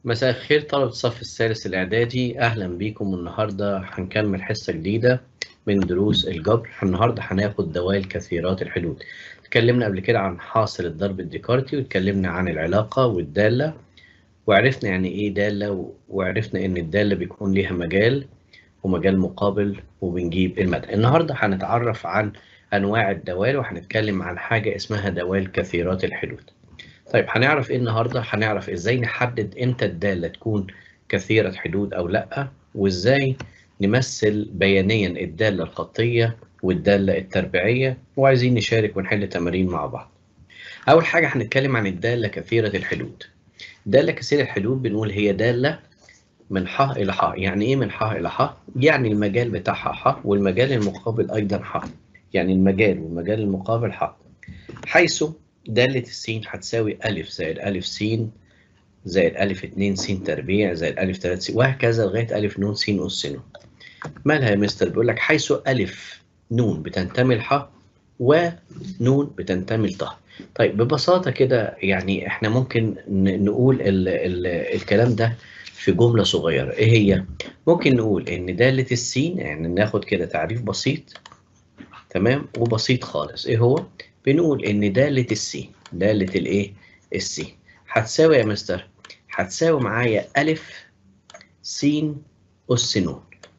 مساء الخير طلبة الصف الثالث الإعدادي أهلا بيكم النهاردة هنكمل حصة جديدة من دروس الجبر النهاردة هناخد دوال كثيرات الحدود اتكلمنا قبل كده عن حاصل الضرب الديكارتي واتكلمنا عن العلاقة والدالة وعرفنا يعني إيه دالة وعرفنا إن الدالة بيكون ليها مجال ومجال مقابل وبنجيب المدى النهاردة هنتعرف عن أنواع الدوال وهنتكلم عن حاجة اسمها دوال كثيرات الحدود طيب هنعرف ايه النهارده هنعرف ازاي نحدد امتى الداله تكون كثيره حدود او لا وازاي نمثل بيانيا الداله الخطيه والداله التربيعيه وعايزين نشارك ونحل تمارين مع بعض اول حاجه هنتكلم عن الداله كثيره الحدود داله كثيره الحدود بنقول هي داله من ح الى ح يعني ايه من ح الى ح يعني المجال بتاعها ح والمجال المقابل ايضا ح يعني المجال والمجال المقابل ح حيث دالة السين هتساوي ألف زائد ألف س زائد ألف اتنين س تربيع زائد ألف تلات س وهكذا لغاية ألف نون س أس نون. مالها يا مستر؟ بيقول لك حيث ألف نون بتنتمي لح ونون بتنتمي لط. طيب ببساطة كده يعني احنا ممكن نقول ال ال الكلام ده في جملة صغيرة، إيه هي؟ ممكن نقول إن دالة السين يعني ناخد كده تعريف بسيط تمام وبسيط خالص، إيه هو؟ بنقول ان دالة السين دالة الايه السين هتساوي يا مستر هتساوي معايا ألف س أس نون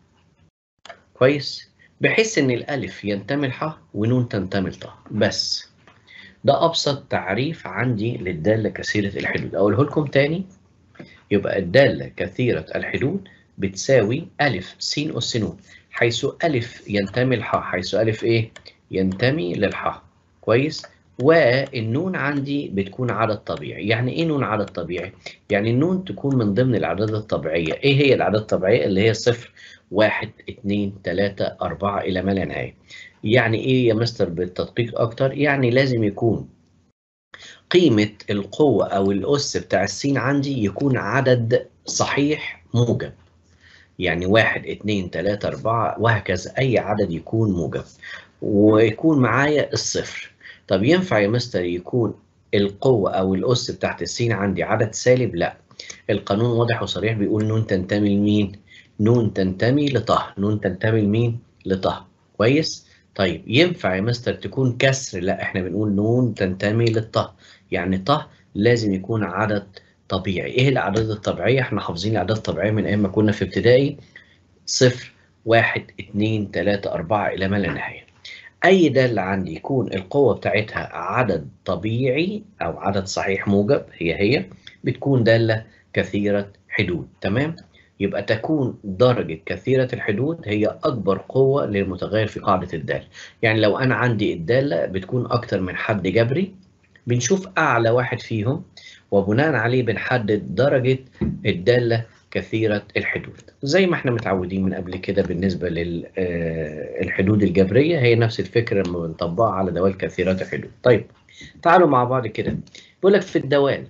كويس بحيث ان الألف ينتمي لح ونون تنتمي لط بس ده أبسط تعريف عندي للدالة كثيرة الحدود أقوله لكم تاني يبقى الدالة كثيرة الحدود بتساوي ألف س أس نون حيث ألف ينتمي لح حيث ألف إيه؟ ينتمي للح كويس والنون عندي بتكون عدد طبيعي يعني ايه نون عدد طبيعي يعني النون تكون من ضمن الاعداد الطبيعيه ايه هي الاعداد الطبيعيه اللي هي صفر واحد اتنين تلاتة أربعة إلى ما لا نهاية يعني إيه يا مستر بالتدقيق أكتر يعني لازم يكون قيمة القوة أو الأس بتاع السين عندي يكون عدد صحيح موجب يعني واحد اتنين تلاتة أربعة وهكذا أي عدد يكون موجب ويكون معايا الصفر طب ينفع يا مستر يكون القوة أو الأس بتاعت السين عندي عدد سالب؟ لا القانون واضح وصريح بيقول نون تنتمي لمين؟ نون تنتمي لطه نون تنتمي لمين؟ لطه كويس؟ طيب ينفع يا مستر تكون كسر؟ لا احنا بنقول نون تنتمي للطه يعني طه لازم يكون عدد طبيعي ايه الأعداد الطبيعية؟ احنا حافظين الأعداد الطبيعية من أيام ما كنا في ابتدائي صفر واحد اتنين تلاتة أربعة إلى ما لا نهاية أي دالة عندي يكون القوة بتاعتها عدد طبيعي أو عدد صحيح موجب هي هي بتكون دالة كثيرة حدود تمام؟ يبقى تكون درجة كثيرة الحدود هي أكبر قوة للمتغير في قاعدة الدالة يعني لو أنا عندي الدالة بتكون أكتر من حد جبري بنشوف أعلى واحد فيهم وبناء عليه بنحدد درجة الدالة كثيرة الحدود زي ما احنا متعودين من قبل كده بالنسبة للحدود الجبرية هي نفس الفكرة لما بنطبقها على دوال كثيرات الحدود طيب تعالوا مع بعض كده بيقول لك في الدوال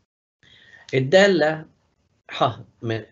الدالة ح من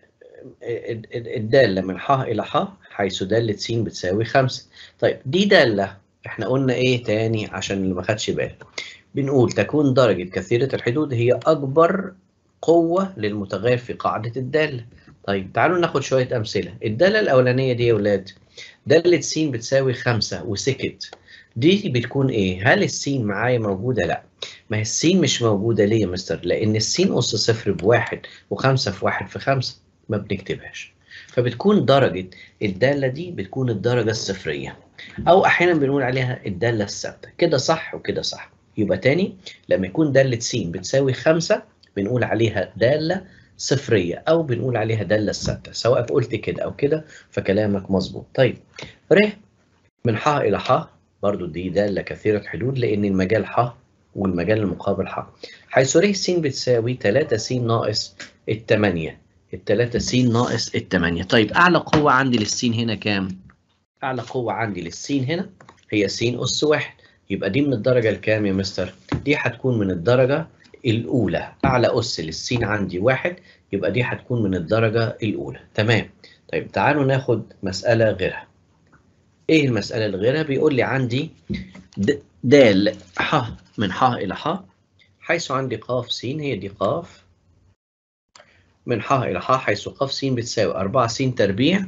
الدالة من ح إلى ح حيث دالة س بتساوي خمسة طيب دي دالة احنا قلنا ايه تاني عشان اللي ما خدش باله بنقول تكون درجة كثيرة الحدود هي أكبر قوة للمتغير في قاعدة الدالة. طيب تعالوا ناخد شوية أمثلة. الدالة الأولانية دي يا ولاد دالة س بتساوي خمسة وسكت. دي بتكون إيه؟ هل السين معايا موجودة؟ لأ. ما هي السين مش موجودة ليه يا مستر؟ لأن السين أس صفر بواحد وخمسة في واحد في خمسة ما بنكتبهاش. فبتكون درجة الدالة دي بتكون الدرجة الصفرية. أو أحيانا بنقول عليها الدالة الثابتة. كده صح وكده صح. يبقى تاني لما يكون دالة س بتساوي خمسة بنقول عليها دالة صفرية أو بنقول عليها دالة ثابتة سواء قلت كده أو كده فكلامك مظبوط طيب ر من ح إلى ح برضو دي دالة كثيرة حدود لأن المجال ح والمجال المقابل ح حيث ر س بتساوي 3 س ناقص التمانية التلاتة س ناقص التمانية طيب أعلى قوة عندي للسين هنا كام؟ أعلى قوة عندي للسين هنا هي س أس واحد يبقى دي من الدرجة الكام يا مستر؟ دي هتكون من الدرجة الأولى أعلى أس للسين عندي واحد يبقى دي هتكون من الدرجة الأولى تمام طيب تعالوا ناخد مسألة غيرها إيه المسألة اللي غيرها بيقول لي عندي دال ح من ح إلى ح حيث عندي ق س هي دي ق من ح إلى ح حيث ق س بتساوي 4 س تربيع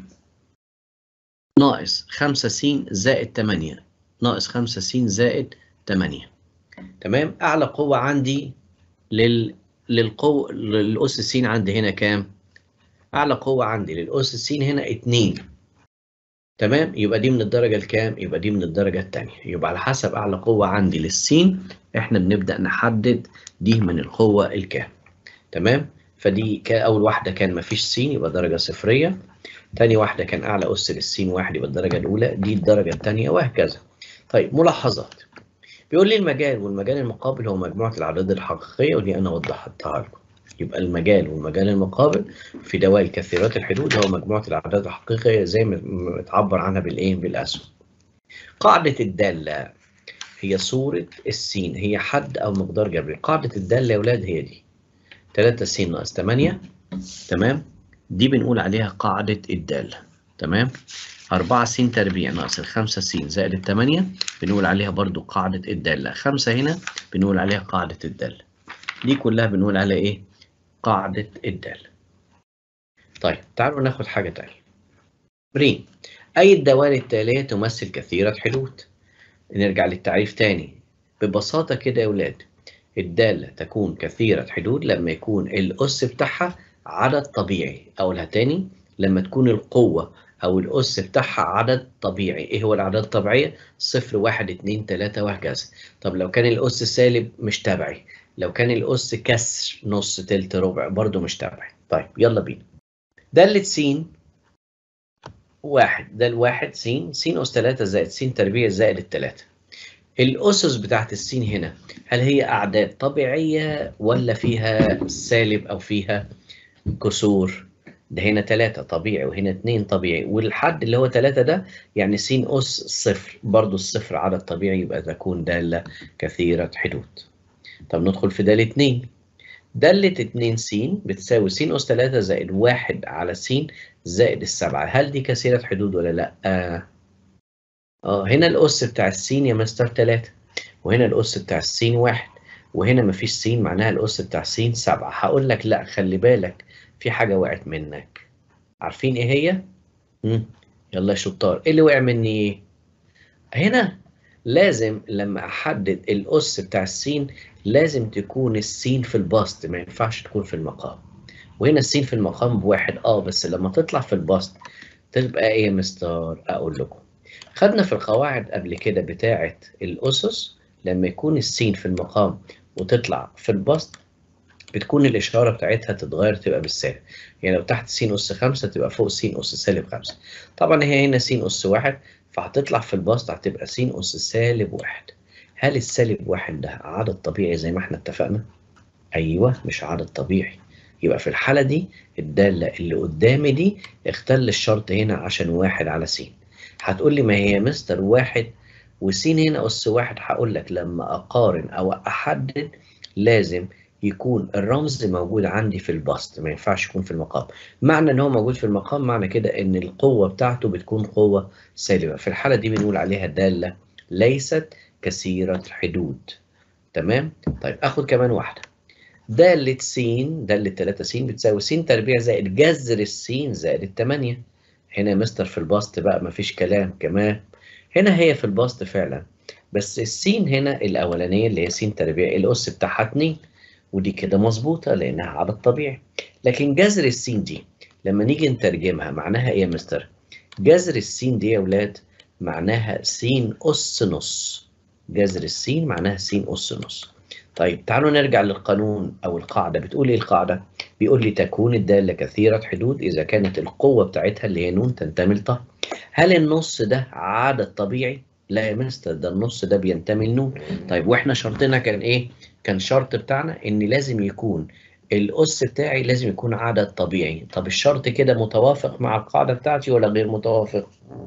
ناقص 5 س زائد 8 ناقص 5 س زائد 8 تمام أعلى قوة عندي لل للقوة للأس س عندي هنا كام؟ أعلى قوة عندي للأس س هنا 2 تمام يبقى دي من الدرجة الكام؟ يبقى دي من الدرجة الثانية يبقى على حسب أعلى قوة عندي للسين إحنا بنبدأ نحدد دي من القوة الكام تمام؟ فدي أول واحدة كان مفيش س يبقى درجة صفرية تاني واحدة كان أعلى أس للسين واحد يبقى الدرجة الأولى دي الدرجة الثانية وهكذا طيب ملاحظات بيقول لي المجال والمجال المقابل هو مجموعة الأعداد الحقيقية ودي أنا وضحتها لكم يبقى المجال والمجال المقابل في دوائر كثيرات الحدود هو مجموعة الأعداد الحقيقية زي ما متعبر عنها بالإيه بالأسهم قاعدة الدالة هي صورة السين هي حد أو مقدار جبري قاعدة الدالة يا أولاد هي دي 3 س ناقص 8 تمام دي بنقول عليها قاعدة الدالة تمام 4 س تربيع ناقص ال 5 س زائد ال 8 بنقول عليها برضو قاعدة الدالة 5 هنا بنقول عليها قاعدة الدالة دي كلها بنقول عليها إيه؟ قاعدة الدالة طيب تعالوا ناخد حاجة تانية برين أي الدوال التالية تمثل كثيرة حدود نرجع للتعريف تاني ببساطة كده يا ولاد الدالة تكون كثيرة حدود لما يكون الأس بتاعها عدد طبيعي أقولها تاني لما تكون القوة أو الأس بتاعها عدد طبيعي إيه هو الأعداد الطبيعية؟ صفر واحد اتنين تلاتة وهكذا طب لو كان الأس سالب مش تبعي لو كان الأس كسر نص تلت ربع برضو مش تبعي طيب يلا بينا دالة س واحد ده الواحد س س أس تلاتة زائد س تربيع زائد التلاتة الأسس بتاعت السين هنا هل هي أعداد طبيعية ولا فيها سالب أو فيها كسور؟ ده هنا 3 طبيعي وهنا 2 طبيعي والحد اللي هو 3 ده يعني س أس صفر برضو الصفر عدد طبيعي يبقى تكون دالة كثيرة حدود طب ندخل في دالة 2 دالة 2 س بتساوي س أس 3 زائد 1 على س زائد السبعة هل دي كثيرة حدود ولا لأ؟ آه. اه هنا الأس بتاع السين يا مستر 3 وهنا الأس بتاع السين 1 وهنا مفيش س معناها الأس بتاع س 7 هقول لك لأ خلي بالك في حاجة وقعت منك عارفين ايه هي؟ مم. يلا يا شطار ايه اللي وقع مني؟ هنا لازم لما احدد الاس بتاع السين لازم تكون السين في البسط ما ينفعش تكون في المقام وهنا السين في المقام بواحد اه بس لما تطلع في البسط تبقى ايه يا مستر اقول لكم خدنا في القواعد قبل كده بتاعه الاسس لما يكون السين في المقام وتطلع في البسط بتكون الإشارة بتاعتها تتغير تبقى بالسالب يعني لو تحت س أس 5 تبقى فوق س أس سالب 5 طبعا هي هنا س أس 1 فهتطلع في البسط هتبقى س أس سالب 1 هل السالب 1 ده عدد طبيعي زي ما احنا اتفقنا؟ أيوه مش عدد طبيعي يبقى في الحالة دي الدالة اللي قدامي دي اختل الشرط هنا عشان واحد على س هتقول لي ما هي مستر واحد وس هنا أس واحد هقول لك لما أقارن أو أحدد لازم يكون الرمز موجود عندي في البسط ما ينفعش يكون في المقام معنى ان هو موجود في المقام معنى كده ان القوة بتاعته بتكون قوة سالبة في الحالة دي بنقول عليها دالة ليست كثيرة الحدود تمام طيب اخد كمان واحدة دالة س دالة 3 س بتساوي س تربيع زائد جذر السين زائد التمانية هنا مستر في البسط بقى مفيش كلام كمان هنا هي في البسط فعلا بس السين هنا الاولانيه اللي هي س تربيع الاس بتاعها 2 ودي كده مظبوطة لأنها عدد طبيعي لكن جذر السين دي لما نيجي نترجمها معناها إيه يا مستر؟ جذر السين دي يا ولاد معناها س أس نص جذر السين معناها س أس نص طيب تعالوا نرجع للقانون أو القاعدة بتقول إيه القاعدة؟ بيقول لي تكون الدالة كثيرة حدود إذا كانت القوة بتاعتها اللي هي نون تنتمي لطه هل النص ده عدد طبيعي؟ لا يا مستر ده النص ده بينتمي لنون طيب واحنا شرطنا كان ايه؟ كان شرط بتاعنا ان لازم يكون الاس بتاعي لازم يكون عدد طبيعي طب الشرط كده متوافق مع القاعده بتاعتي ولا غير متوافق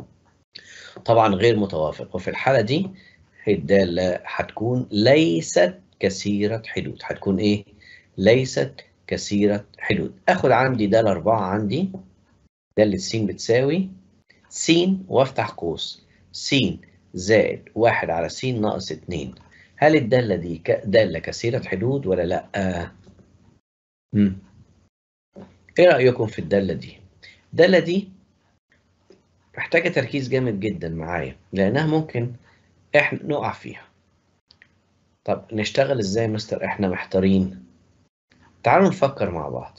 طبعا غير متوافق وفي الحاله دي الداله هتكون ليست كثيره حدود هتكون ايه ليست كثيره حدود اخد عندي داله 4 عندي داله س بتساوي س وافتح قوس س زائد 1 على س ناقص 2 هل الدالة دي دالة كثيرة حدود ولا لأ؟ مم. ايه رأيكم في الدالة دي الدالة دي محتاجة تركيز جامد جدا معايا لأنها ممكن احنا نقع فيها طب نشتغل ازاي يا مستر احنا محتارين تعالوا نفكر مع بعض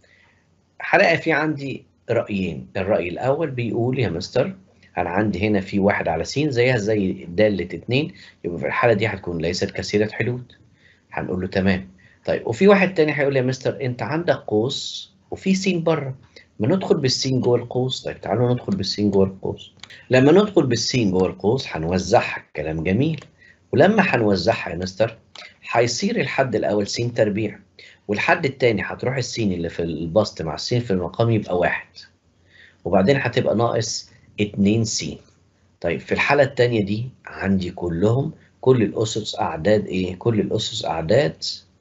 هلاقي في عندي رأيين الرأي الأول بيقول يا مستر أنا عندي هنا في واحد على س زيها زي دالة اتنين يبقى في الحالة دي هتكون ليست كثيرة حدود هنقول له تمام طيب وفي واحد تاني هيقول يا مستر أنت عندك قوس وفي س بره ما ندخل بالسين جوه القوس طيب تعالوا ندخل بالسين جوه القوس لما ندخل بالسين جوه القوس هنوزعها كلام جميل ولما هنوزعها يا مستر هيصير الحد الأول س تربيع والحد التاني هتروح السين اللي في البسط مع السين في المقام يبقى واحد وبعدين هتبقى ناقص 2 س طيب في الحالة التانية دي عندي كلهم كل الأسس أعداد إيه؟ كل الأسس أعداد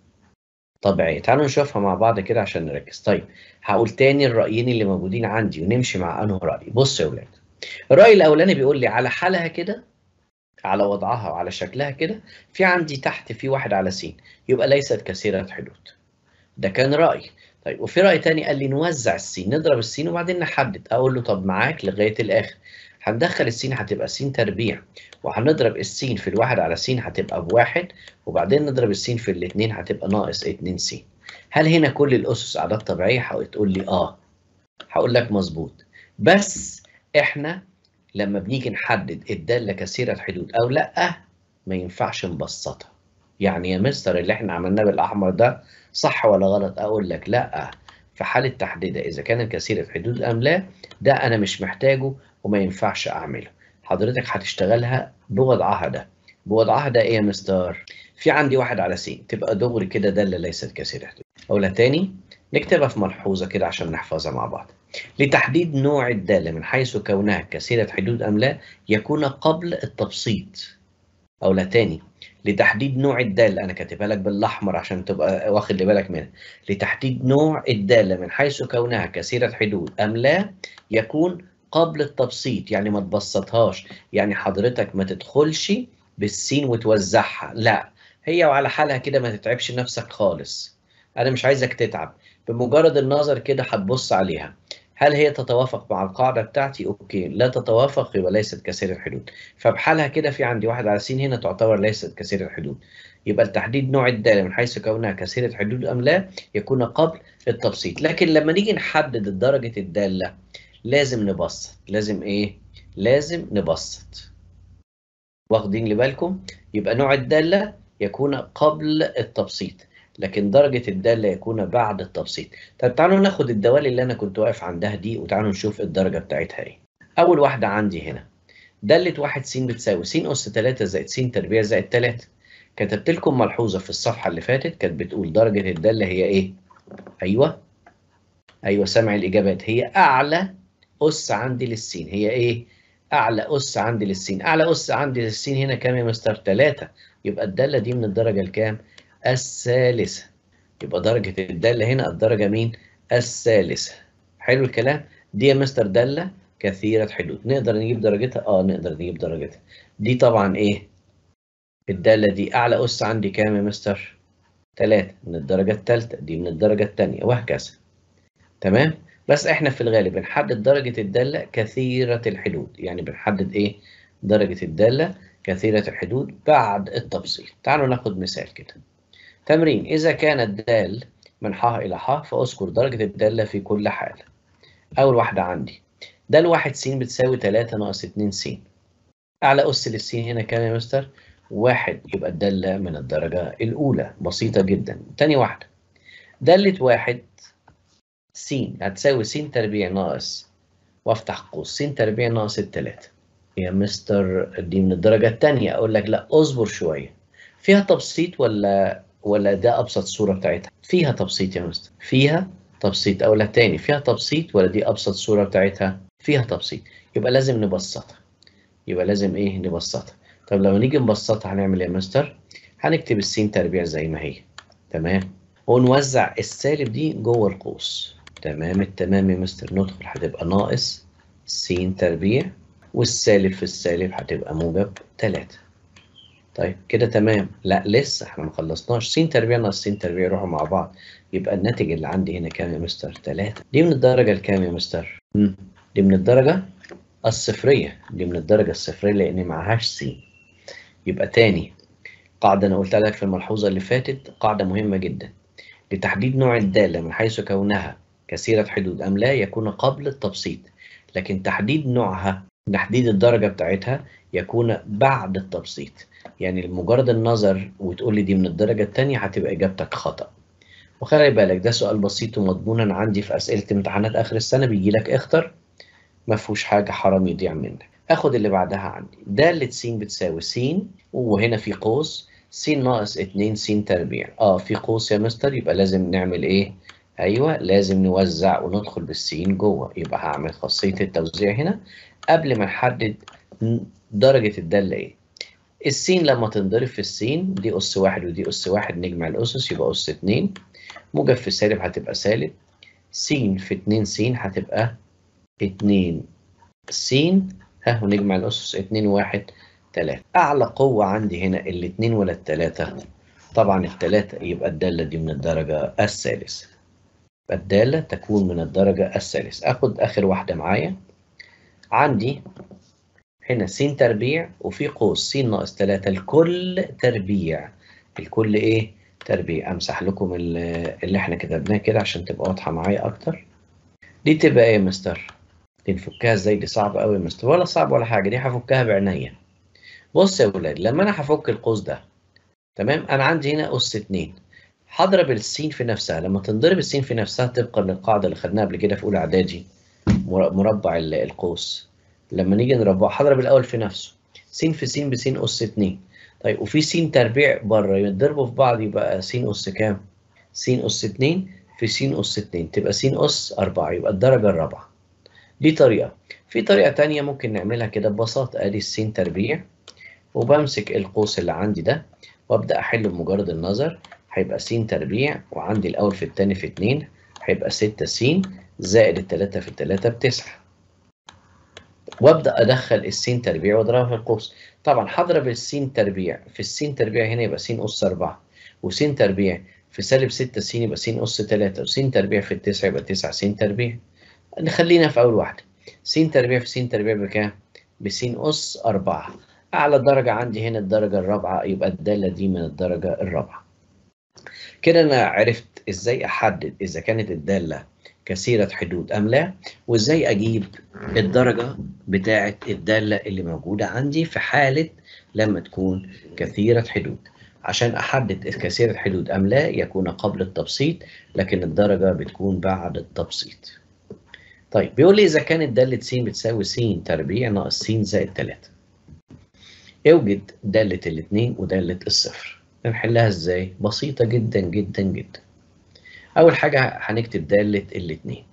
طبيعية تعالوا نشوفها مع بعض كده عشان نركز طيب هقول تاني الرأيين اللي موجودين عندي ونمشي مع أنه رأي بص يا ولاد الرأي الأولاني بيقول لي على حالها كده على وضعها وعلى شكلها كده في عندي تحت في واحد على س يبقى ليست كثيرة حدود ده كان رأي طيب وفي رأي تاني قال لي نوزع السين نضرب السين وبعدين نحدد أقول له طب معاك لغاية الآخر هندخل السين هتبقى س تربيع وهنضرب السين في الواحد على س هتبقى بواحد وبعدين نضرب السين في الاثنين هتبقى ناقص 2 س هل هنا كل الأسس أعداد طبيعية؟ هتقول لي آه هقول لك مظبوط بس إحنا لما بنيجي نحدد الدالة كثيرة حدود أو لأ ما ينفعش نبسطها يعني يا مستر اللي احنا عملناه بالأحمر ده صح ولا غلط أقول لك لأ في حالة تحديدها إذا كانت كثيرة حدود أم لا ده أنا مش محتاجه وما ينفعش أعمله حضرتك هتشتغلها بوضعها ده بوضعها ده إيه يا مستر؟ في عندي واحد على س تبقى دغري كده دالة ليست كثيرة حدود أقولها تاني نكتبها في ملحوظة كده عشان نحفظها مع بعض لتحديد نوع الدالة من حيث كونها كثيرة حدود أم لا يكون قبل التبسيط أو لا تاني لتحديد نوع الدالة أنا كاتبها لك بالأحمر عشان تبقى واخد لي بالك منها لتحديد نوع الدالة من حيث كونها كثيرة حدود أم لا يكون قبل التبسيط يعني ما تبسطهاش يعني حضرتك ما تدخلش بالسين وتوزعها لا هي وعلى حالها كده ما تتعبش نفسك خالص أنا مش عايزك تتعب بمجرد النظر كده هتبص عليها هل هي تتوافق مع القاعدة بتاعتي؟ أوكي، لا تتوافق يبقى ليست كثير الحدود، فبحالها كده في عندي واحد على س هنا تعتبر ليست كثير الحدود، يبقى لتحديد نوع الدالة من حيث كونها كثيرة الحدود أم لا يكون قبل التبسيط، لكن لما نيجي نحدد درجة الدالة لازم نبسط، لازم إيه؟ لازم نبسط. واخدين لي بالكم؟ يبقى نوع الدالة يكون قبل التبسيط. لكن درجة الدالة يكون بعد التبسيط. طب تعالوا ناخد الدوال اللي أنا كنت واقف عندها دي وتعالوا نشوف الدرجة بتاعتها إيه. أول واحدة عندي هنا دالة واحد س بتساوي س أس 3 زائد س تربيع زائد 3. كتبت لكم ملحوظة في الصفحة اللي فاتت كانت بتقول درجة الدالة هي إيه؟ أيوه أيوه سامع الإجابات هي أعلى أس عندي للسين هي إيه؟ أعلى أس عندي للسين أعلى أس عندي للسين هنا كام يا مستر؟ 3 يبقى الدالة دي من الدرجة الكام؟ الثالثة يبقى درجة الدالة هنا الدرجة مين؟ الثالثة حلو الكلام؟ دي يا مستر دالة كثيرة حدود نقدر نجيب درجتها؟ اه نقدر نجيب درجتها دي طبعا ايه؟ الدالة دي أعلى أس عندي كام يا مستر؟ تلاتة من الدرجة التالتة دي من الدرجة التانية وهكذا تمام؟ بس احنا في الغالب بنحدد درجة الدالة كثيرة الحدود يعني بنحدد ايه؟ درجة الدالة كثيرة الحدود بعد التبسيط تعالوا ناخد مثال كده تمرين إذا كان الدال من ح إلى ح فأذكر درجة الدالة في كل حال. أول واحدة عندي دال واحد س بتساوي 3 ناقص 2 س. أعلى أس للسين هنا كام يا مستر؟ واحد يبقى الدالة من الدرجة الأولى بسيطة جدا. تاني واحدة دالة واحد س هتساوي س تربيع ناقص وأفتح قوس س تربيع ناقص التلاتة. يا مستر دي من الدرجة التانية أقول لك لا اصبر شوية. فيها تبسيط ولا ولا ده ابسط صوره بتاعتها فيها تبسيط يا مستر فيها تبسيط او لا تاني فيها تبسيط ولا دي ابسط صوره بتاعتها فيها تبسيط يبقى لازم نبسطها يبقى لازم ايه نبسطها طب لما نيجي نبسطها هنعمل ايه يا مستر هنكتب السين تربيع زي ما هي تمام ونوزع السالب دي جوه القوس تمام التمام يا مستر ندخل هتبقى ناقص س تربيع والسالب في السالب هتبقى موجب 3 طيب كده تمام لا لسه احنا ما خلصناش س تربيع ناقص س تربيع يروحوا مع بعض يبقى الناتج اللي عندي هنا كام يا مستر 3 دي من الدرجة الكام يا مستر مم. دي من الدرجة الصفرية دي من الدرجة الصفرية لأن معهاش سين يبقى تاني قاعدة أنا قلتها لك في الملحوظة اللي فاتت قاعدة مهمة جدا لتحديد نوع الدالة من حيث كونها كثيرة حدود أم لا يكون قبل التبسيط لكن تحديد نوعها تحديد الدرجة بتاعتها يكون بعد التبسيط يعني لمجرد النظر وتقول لي دي من الدرجة الثانية هتبقى إجابتك خطأ وخلي بالك ده سؤال بسيط ومضمونا عندي في أسئلة امتحانات آخر السنة بيجي لك اختر ما فيهوش حاجة حرام يضيع منك اخد اللي بعدها عندي دالة س بتساوي س وهنا في قوس س ناقص 2 س تربيع اه في قوس يا مستر يبقى لازم نعمل ايه ايوه لازم نوزع وندخل بالسين جوه يبقى هعمل خاصية التوزيع هنا قبل ما نحدد درجة الدالة ايه السين لما تنضرب في السين دي أس واحد ودي أس واحد نجمع الأسس يبقى أس اتنين موجب في سالب هتبقى سالب س في اتنين س هتبقى اتنين س ها ونجمع الأسس اتنين واحد تلاتة أعلى قوة عندي هنا الاتنين ولا التلاتة طبعا التلاتة يبقى الدالة دي من الدرجة الثالثة الدالة تكون من الدرجة الثالثة أخد آخر واحدة معايا عندي هنا س تربيع وفي قوس س ناقص 3 الكل تربيع الكل ايه تربيع امسح لكم اللي احنا كتبناه كده عشان تبقى واضحه معايا اكتر دي تبقى ايه يا مستر دي نفكها ازاي دي صعبه قوي يا مستر ولا صعب ولا حاجه دي هفكها بعينيا بص يا ولاد لما انا هفك القوس ده تمام انا عندي هنا اس 2 هضرب السين في نفسها لما تنضرب السين في نفسها طبقا للقاعده اللي خدناها قبل كده في اولى اعدادي مربع القوس لما نيجي نربعه هضرب الاول في نفسه س في س بس اس 2 طيب وفي س تربيع بره يتضربوا في بعض يبقى س اس كام س اس 2 في س اس 2 تبقى س اس 4 يبقى الدرجه الرابعه دي طريقه في طريقه تانية ممكن نعملها كده ببساطه ادي الس تربيع وبمسك القوس اللي عندي ده وابدا احله بمجرد النظر هيبقى س تربيع وعندي الاول في الثاني في 2 هيبقى 6 س زائد الثلاثة في الثلاثة بتسعة وابدا ادخل السين تربيع واضربها في القوس طبعا هضرب السين تربيع في السين تربيع هنا يبقى س اس 4 وس تربيع في سالب 6 س يبقى س اس 3 وس تربيع في التسعة يبقى 9 س تربيع نخلينا في اول واحده س تربيع في س تربيع بكام بس اس 4 اعلى درجه عندي هنا الدرجه الرابعه يبقى الداله دي من الدرجه الرابعه كده انا عرفت ازاي احدد اذا كانت الداله كثيرة حدود أم لا وإزاي أجيب الدرجة بتاعة الدالة اللي موجودة عندي في حالة لما تكون كثيرة حدود عشان أحدد كثيرة حدود أم لا يكون قبل التبسيط لكن الدرجة بتكون بعد التبسيط طيب بيقول لي إذا كانت دالة س بتساوي س تربيع ناقص س زائد 3 اوجد دالة الاثنين ودالة الصفر نحلها ازاي؟ بسيطة جدا جدا جدا أول حاجة هنكتب دالة الاتنين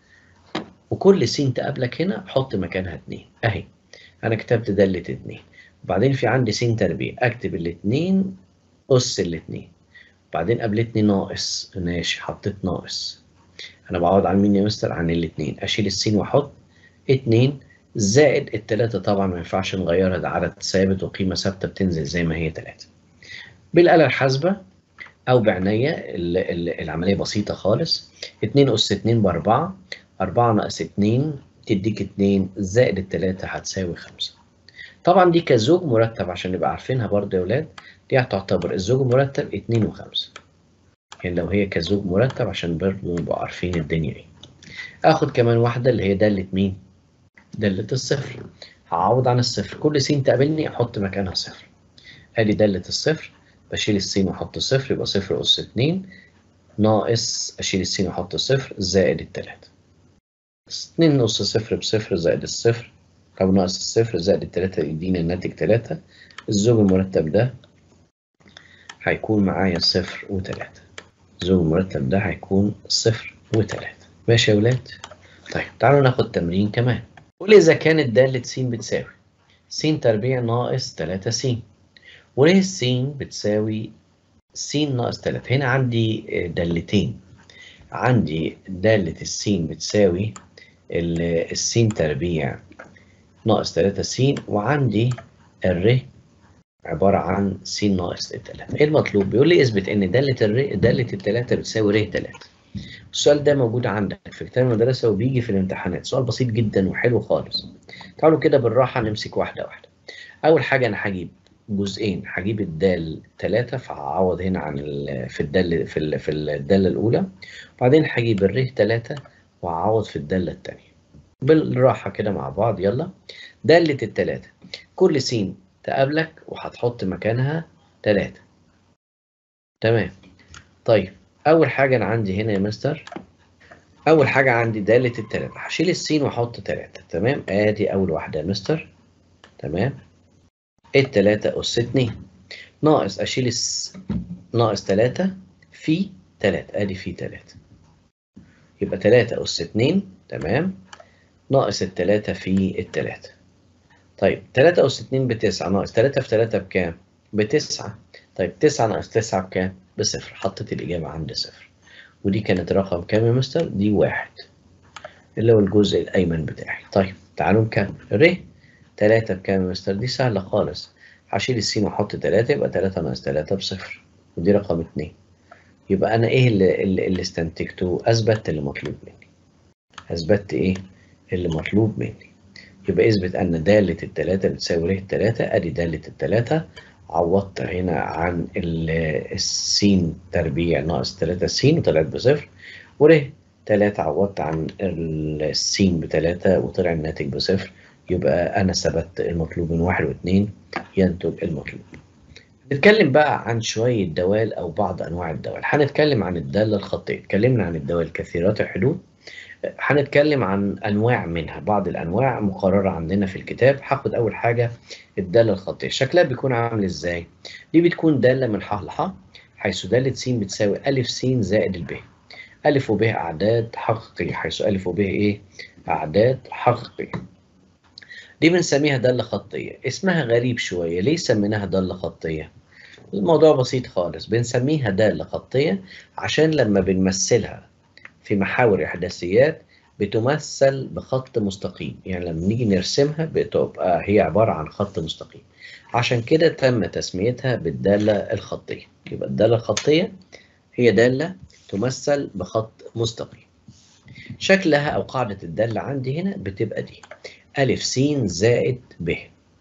وكل س تقابلك هنا حط مكانها اتنين أهي أنا كتبت دالة اتنين وبعدين في عندي س تربيع أكتب الاتنين أس الاتنين وبعدين قابلتني ناقص ماشي حطيت ناقص أنا بعوض عن مين يا مستر؟ عن الاتنين أشيل السين وأحط اتنين زائد التلاتة طبعا ما ينفعش نغيرها ده عدد ثابت وقيمة ثابتة بتنزل زي ما هي تلاتة بالآلة الحاسبة أو بعناية العملية بسيطة خالص 2 أس 2 بأربعة أربعة ناقص 2 تديك 2 زائد التلاتة هتساوي 5 طبعا دي كزوج مرتب عشان نبقى عارفينها برضه يا ولاد دي هتعتبر الزوج المرتب 2 و5 يعني لو هي كزوج مرتب عشان برضه نبقى عارفين الدنيا ايه اخد كمان واحدة اللي هي دالة مين؟ دالة الصفر هعوض عن الصفر كل س تقابلني احط مكانها صفر ادي دالة الصفر بشيل السين واحط صفر يبقى صفر أس اتنين ناقص أشيل السين واحط صفر زائد التلاتة اتنين نص صفر بصفر زائد الصفر أو ناقص الصفر زائد التلاتة يدينا الناتج تلاتة الزوج المرتب ده هيكون معايا صفر وتلاتة الزوج المرتب ده هيكون صفر وتلاتة ماشي يا ولاد؟ طيب تعالوا ناخد تمرين كمان قول إذا كانت دالة س بتساوي س تربيع ناقص تلاتة س وليه س بتساوي س ناقص 3 هنا عندي دالتين عندي دالة الس بتساوي الس تربيع ناقص 3 س وعندي الر عبارة عن س ناقص التلاتة ايه المطلوب؟ بيقول لي اثبت ان دالة الر دالة التلاتة بتساوي ر تلاتة السؤال ده موجود عندك في كتاب المدرسة وبيجي في الامتحانات سؤال بسيط جدا وحلو خالص تعالوا كده بالراحة نمسك واحدة واحدة أول حاجة أنا هجيب جزئين هجيب الدال تلاتة فهعوض هنا عن ال في الدال في ال في الدالة الأولى وبعدين هجيب الر تلاتة وهعوض في الدالة التانية بالراحة كده مع بعض يلا دالة التلاتة كل س تقابلك وهتحط مكانها تلاتة تمام طيب أول حاجة أنا عندي هنا يا مستر أول حاجة عندي دالة التلاتة هشيل السين وأحط تلاتة تمام آدي أول واحدة يا مستر تمام التلاتة أس اتنين ناقص أشيل الس ناقص تلاتة في تلاتة آدي في تلاتة يبقى تلاتة أس اتنين تمام ناقص التلاتة في التلاتة طيب تلاتة أس اتنين بتسعة ناقص تلاتة في تلاتة بكام؟ بتسعة طيب تسعة ناقص تسعة بكام؟ بصفر حطيت الإجابة عند صفر ودي كانت رقم كام يا مستر؟ دي واحد اللي هو الجزء الأيمن بتاعي طيب تعالوا نكمل ر تلاتة بكام يا مستر؟ دي سهلة خالص هشيل السين وأحط تلاتة يبقى تلاتة ناقص تلاتة بصفر ودي رقم اتنين يبقى أنا إيه اللي, اللي, اللي استنتجته؟ أثبت اللي مطلوب مني أثبت إيه؟ اللي مطلوب مني يبقى اثبت أن دالة التلاتة بتساوي ر التلاتة أدي دالة التلاتة عوضت هنا عن السين تربيع ناقص تلاتة سين وطلعت بصفر وره تلاتة عوضت عن السين بتلاتة وطلع الناتج بصفر يبقى أنا ثبت المطلوب من واحد واتنين ينتج المطلوب. نتكلم بقى عن شوية دوال أو بعض أنواع الدوال. هنتكلم عن الدالة الخطية، اتكلمنا عن الدوال كثيرات الحدود. هنتكلم عن أنواع منها، بعض الأنواع مقررة عندنا في الكتاب. هاخد أول حاجة الدالة الخطية، شكلها بيكون عامل إزاي؟ دي بتكون دالة من ح لح حيث دالة س بتساوي أ س زائد الب. أ وب أعداد حقيقية، حيث أ وب إيه؟ أعداد حقيقية. دي بنسميها دالة خطية اسمها غريب شوية ليه سميناها دالة خطية الموضوع بسيط خالص بنسميها دالة خطية عشان لما بنمثلها في محاور إحداثيات بتمثل بخط مستقيم يعني لما نيجي نرسمها بتبقى هي عبارة عن خط مستقيم عشان كده تم تسميتها بالدالة الخطية يبقى الدالة الخطية هي دالة تمثل بخط مستقيم شكلها أو قاعدة الدالة عندي هنا بتبقى دي أ س زائد ب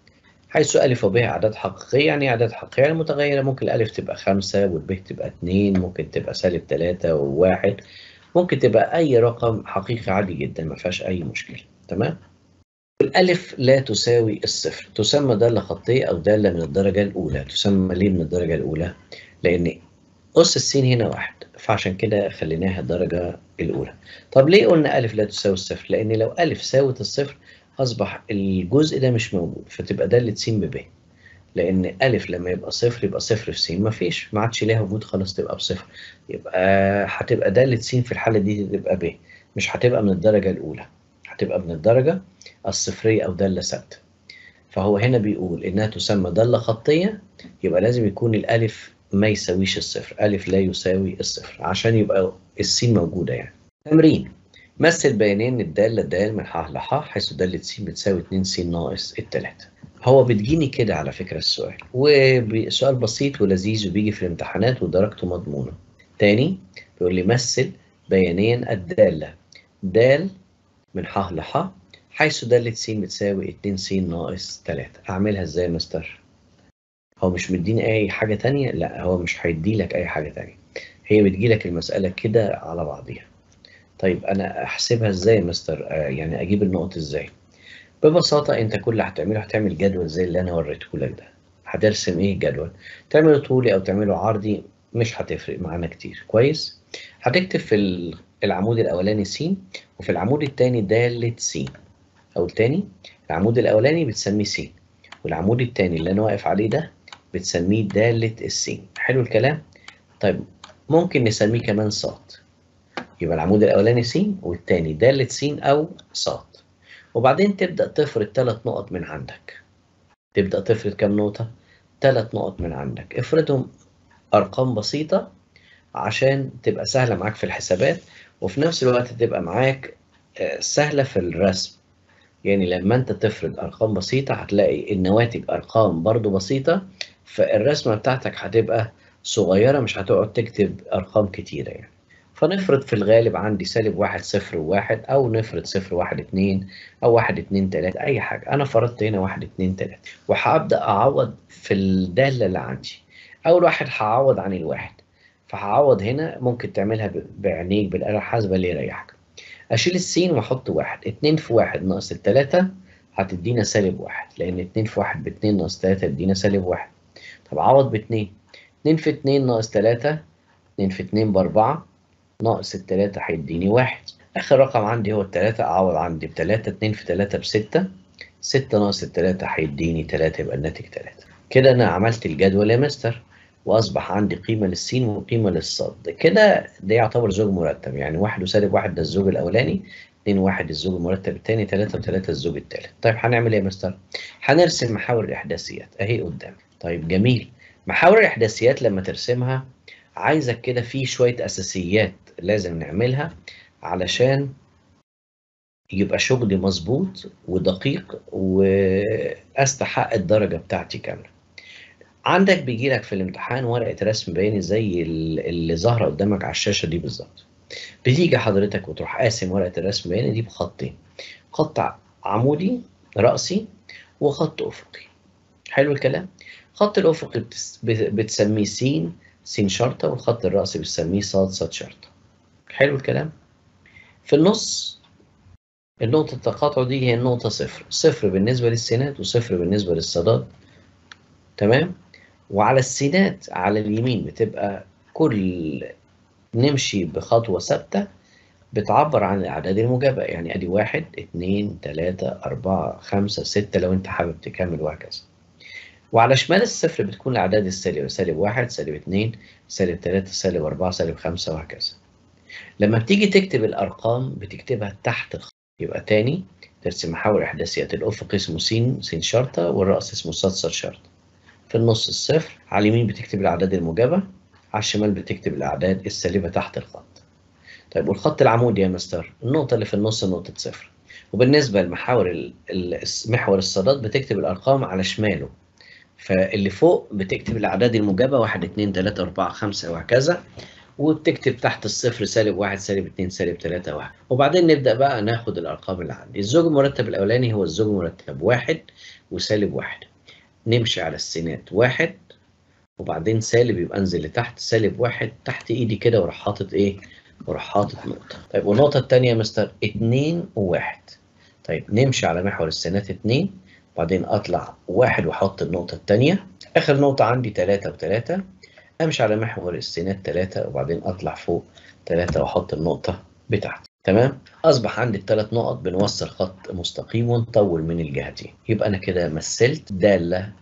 حيث أ وب أعداد حقيقية يعني أعداد حقيقية يعني متغيرة ممكن الألف تبقى خمسة والب تبقى اتنين ممكن تبقى سالب تلاتة وواحد ممكن تبقى أي رقم حقيقي عادي جدا ما فيهاش أي مشكلة تمام؟ الألف لا تساوي الصفر تسمى دالة خطية أو دالة من الدرجة الأولى تسمى ليه من الدرجة الأولى؟ لأن أس السين هنا واحد فعشان كده خليناها الدرجة الأولى طب ليه قلنا ألف لا تساوي الصفر؟ لأن لو ألف ساوت الصفر أصبح الجزء ده مش موجود فتبقى دالة س بب لأن ألف لما يبقى صفر يبقى صفر في س مفيش ما عادش ليها وجود خلاص تبقى بصفر يبقى هتبقى دالة س في الحالة دي تبقى ب مش هتبقى من الدرجة الأولى هتبقى من الدرجة الصفرية أو دالة ثابتة فهو هنا بيقول إنها تسمى دالة خطية يبقى لازم يكون الألف ما يساويش الصفر ألف لا يساوي الصفر عشان يبقى السين موجودة يعني تمرين مثل بيانين الدالة د من ح لح حيث دالة س بتساوي 2 س ناقص التلاتة هو بتجيني كده على فكرة السؤال وسؤال بسيط ولذيذ وبيجي في الامتحانات ودرجته مضمونة تاني بيقول لي مثل بيانين الدالة د من ح لح حيث دالة س بتساوي 2 س ناقص 3 أعملها إزاي يا مستر؟ هو مش مديني أي حاجة تانية؟ لا هو مش هيدي لك أي حاجة تانية هي بتجي لك المسألة كده على بعضيها طيب انا احسبها ازاي يا مستر آه يعني اجيب النقط ازاي ببساطه انت كل اللي هتعمله هتعمل جدول زي اللي انا وريته لك ده هترسم ايه جدول تعمله طولي او تعمله عرضي مش هتفرق معانا كتير كويس هتكتب في العمود الاولاني س وفي العمود الثاني داله س او الثاني العمود الاولاني بتسميه س والعمود الثاني اللي انا واقف عليه ده بتسميه داله السين حلو الكلام طيب ممكن نسميه كمان صاد يبقى العمود الأولاني س والتاني دالة س أو ص وبعدين تبدأ تفرض ثلاث نقط من عندك تبدأ تفرض كام نقطة؟ ثلاث نقط من عندك افرضهم أرقام بسيطة عشان تبقى سهلة معاك في الحسابات وفي نفس الوقت تبقى معاك سهلة في الرسم يعني لما انت تفرض ارقام بسيطة هتلاقي النواتج ارقام برضو بسيطة فالرسمة بتاعتك هتبقى صغيرة مش هتقعد تكتب أرقام كتيرة يعني فنفرض في الغالب عندي سالب واحد صفر وواحد أو نفرض صفر واحد اتنين أو واحد اتنين تلاتة أي حاجة أنا فرضت هنا واحد اتنين تلاتة وهبدأ أعوض في الدالة اللي عندي أول واحد هعوض عن الواحد فهعوض هنا ممكن تعملها بعينيك بالآلة الحاسبة اللي يريحك أشيل السين وأحط واحد اتنين في واحد ناقص التلاتة هتدينا سالب واحد لأن اتنين في واحد باتنين ناقص تلاتة تدينا سالب واحد طب عوض باتنين اتنين في اتنين ناقص تلاتة اتنين في اتنين بأربعة ناقص التلاتة هيديني واحد آخر رقم عندي هو التلاتة أعوض عندي بتلاتة اتنين في تلاتة بستة ستة ناقص التلاتة هيديني تلاتة يبقى الناتج تلاتة كده أنا عملت الجدول يا مستر وأصبح عندي قيمة للسين وقيمة للصاد كده ده يعتبر زوج مرتب يعني واحد وسالب واحد ده الزوج الأولاني اتنين واحد الزوج المرتب التاني تلاتة وتلاتة الزوج التالت طيب هنعمل ايه يا مستر؟ هنرسم محاور الإحداثيات أهي قدامي طيب جميل محاور الإحداثيات لما ترسمها عايزك كده في شوية أساسيات لازم نعملها علشان يبقى شغلي مظبوط ودقيق واستحق الدرجة بتاعتي كاملة عندك بيجي لك في الامتحان ورقة رسم بياني زي اللي ظاهرة قدامك على الشاشة دي بالظبط بتيجي حضرتك وتروح قاسم ورقة الرسم البياني دي بخطين خط عمودي رأسي وخط أفقي حلو الكلام خط الأفقي بتس... بتسميه س س شرطة والخط الرأسي بتسميه ص ص شرطة حلو الكلام في النص النقطة التقاطع دي هي النقطة صفر صفر بالنسبة للسينات وصفر بالنسبة للصادات تمام وعلى السينات على اليمين بتبقى كل نمشي بخطوة ثابتة بتعبر عن الأعداد الموجبة يعني أدي واحد اتنين تلاتة أربعة خمسة ستة لو أنت حابب تكمل وهكذا وعلى شمال الصفر بتكون الأعداد السالبة سالب واحد سالب اتنين سالب تلاتة سالب أربعة سالب خمسة وهكذا لما بتيجي تكتب الأرقام بتكتبها تحت الخط يبقى تاني ترسم محاور إحداثيات الأفق اسمه س س شرطة والرأس اسمه ص ص شرطة في النص الصفر على اليمين بتكتب الأعداد الموجبة على الشمال بتكتب الأعداد السالبة تحت الخط طيب والخط العمودي يا مستر النقطة اللي في النص نقطة صفر وبالنسبة لمحاور محور الصادات بتكتب الأرقام على شماله فاللي فوق بتكتب الأعداد الموجبة واحد اتنين تلاتة أربعة خمسة وهكذا وبتكتب تحت الصفر سالب واحد سالب اتنين سالب تلاتة واحد وبعدين نبدأ بقى ناخد الأرقام اللي عندي الزوج المرتب الأولاني هو الزوج المرتب واحد وسالب واحد نمشي على السينات واحد وبعدين سالب يبقى انزل لتحت سالب واحد تحت ايدي كده واروح حاطط ايه؟ واروح حاطط نقطة. طيب والنقطة التانية يا مستر اتنين وواحد. طيب نمشي على محور السينات اتنين بعدين اطلع واحد واحط النقطة التانية. اخر نقطة عندي تلاتة وتلاتة. امشي على محور السينات تلاتة وبعدين اطلع فوق تلاتة واحط النقطة بتاعتي. تمام اصبح عندي الثلاث نقط بنوصل خط مستقيم ونطول من الجهتين يبقى انا كده مثلت داله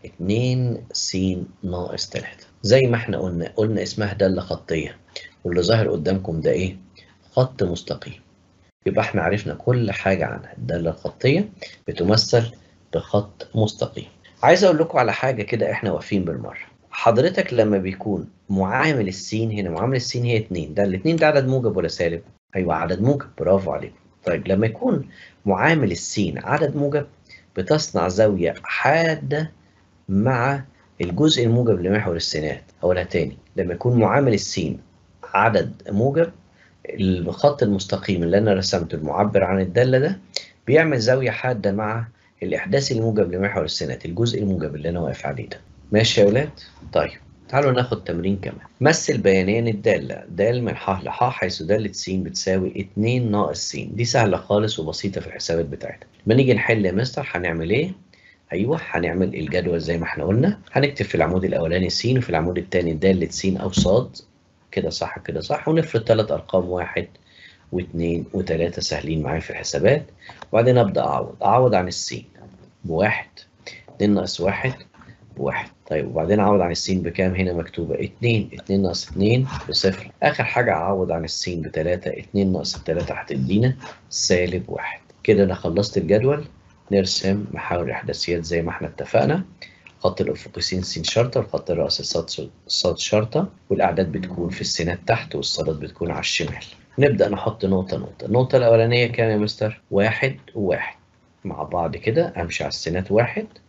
2 س ناقص 3 زي ما احنا قلنا قلنا اسمها داله خطيه واللي ظاهر قدامكم ده ايه خط مستقيم يبقى احنا عرفنا كل حاجه عنها الداله الخطيه بتمثل بخط مستقيم عايز اقول لكم على حاجه كده احنا واقفين بالمره حضرتك لما بيكون معامل السين هنا معامل السين هي 2 ده الاثنين ده عدد موجب ولا سالب ايوه عدد موجب برافو عليك طيب لما يكون معامل السين عدد موجب بتصنع زاوية حادة مع الجزء الموجب لمحور السينات أقولها تاني لما يكون معامل السين عدد موجب الخط المستقيم اللي أنا رسمته المعبر عن الدالة ده بيعمل زاوية حادة مع الإحداث الموجب لمحور السينات الجزء الموجب اللي أنا واقف عليه ده ماشي يا ولاد؟ طيب تعالوا ناخد تمرين كمان مثل بيانين الدالة دال من ح لح حيث دالة س بتساوي 2 ناقص س دي سهلة خالص وبسيطة في الحسابات بتاعتها لما نيجي نحل يا مستر هنعمل ايه؟ ايوه هنعمل الجدول زي ما احنا قلنا هنكتب في العمود الاولاني س وفي العمود الثاني دالة س او ص كده صح كده صح ونفرض ثلاث ارقام واحد واثنين وثلاثة سهلين معايا في الحسابات وبعدين ابدا اعوض اعوض عن السين بواحد 2 ناقص واحد بواحد طيب وبعدين اعوض عن السين بكام هنا مكتوبة 2 2 ناقص 2 بصفر اخر حاجة اعوض عن السين بتلاتة 2 ناقص التلاتة هتدينا سالب واحد كده انا خلصت الجدول نرسم محاور الاحداثيات زي ما احنا اتفقنا خط الافقي س س شرطة والخط الرأسي ص ص شرطة والاعداد بتكون في السينات تحت والصادات بتكون على الشمال نبدأ نحط نقطة نقطة النقطة الأولانية كام يا مستر؟ واحد وواحد مع بعض كده أمشي على السينات واحد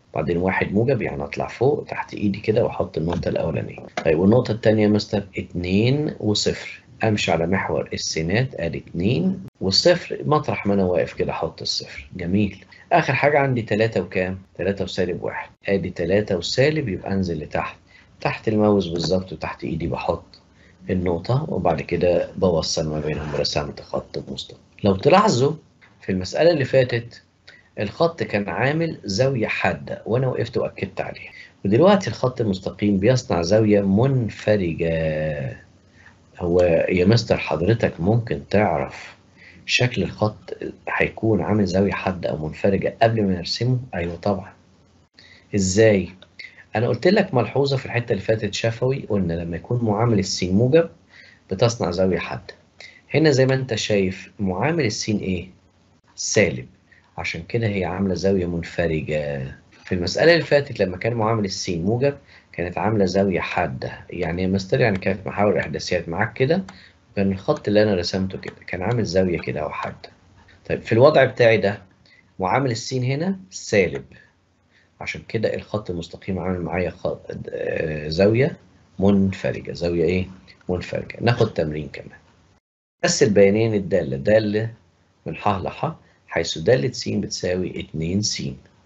بعدين واحد موجب يعني اطلع فوق تحت ايدي كده واحط النقطة الأولانية طيب والنقطة التانية يا مستر اتنين وصفر امشي على محور السينات ادي اتنين والصفر مطرح ما انا واقف كده احط الصفر جميل اخر حاجة عندي تلاتة وكام؟ تلاتة وسالب واحد ادي تلاتة وسالب يبقى انزل لتحت تحت الماوس بالظبط وتحت ايدي بحط النقطة وبعد كده بوصل ما بينهم رسمت خط مستقيم لو تلاحظوا في المسألة اللي فاتت الخط كان عامل زاوية حادة وأنا وقفت وأكدت عليها ودلوقتي الخط المستقيم بيصنع زاوية منفرجة هو يا مستر حضرتك ممكن تعرف شكل الخط هيكون عامل زاوية حادة أو منفرجة قبل ما نرسمه؟ أيوة طبعا إزاي؟ أنا قلت لك ملحوظة في الحتة اللي فاتت شفوي قلنا لما يكون معامل السين موجب بتصنع زاوية حادة هنا زي ما أنت شايف معامل السين إيه؟ سالب عشان كده هي عاملة زاوية منفرجة في المسألة اللي فاتت لما كان معامل السين موجب كانت عاملة زاوية حادة يعني يا مستر يعني كانت محاور إحداثيات معاك كده وكان الخط اللي أنا رسمته كده كان عامل زاوية كده أو حادة طيب في الوضع بتاعي ده معامل السين هنا سالب عشان كده الخط المستقيم عامل معايا خط زاوية منفرجة زاوية إيه؟ منفرجة ناخد تمرين كمان بس البيانين الدالة دالة من ح لح حيث دالة س بتساوي 2 س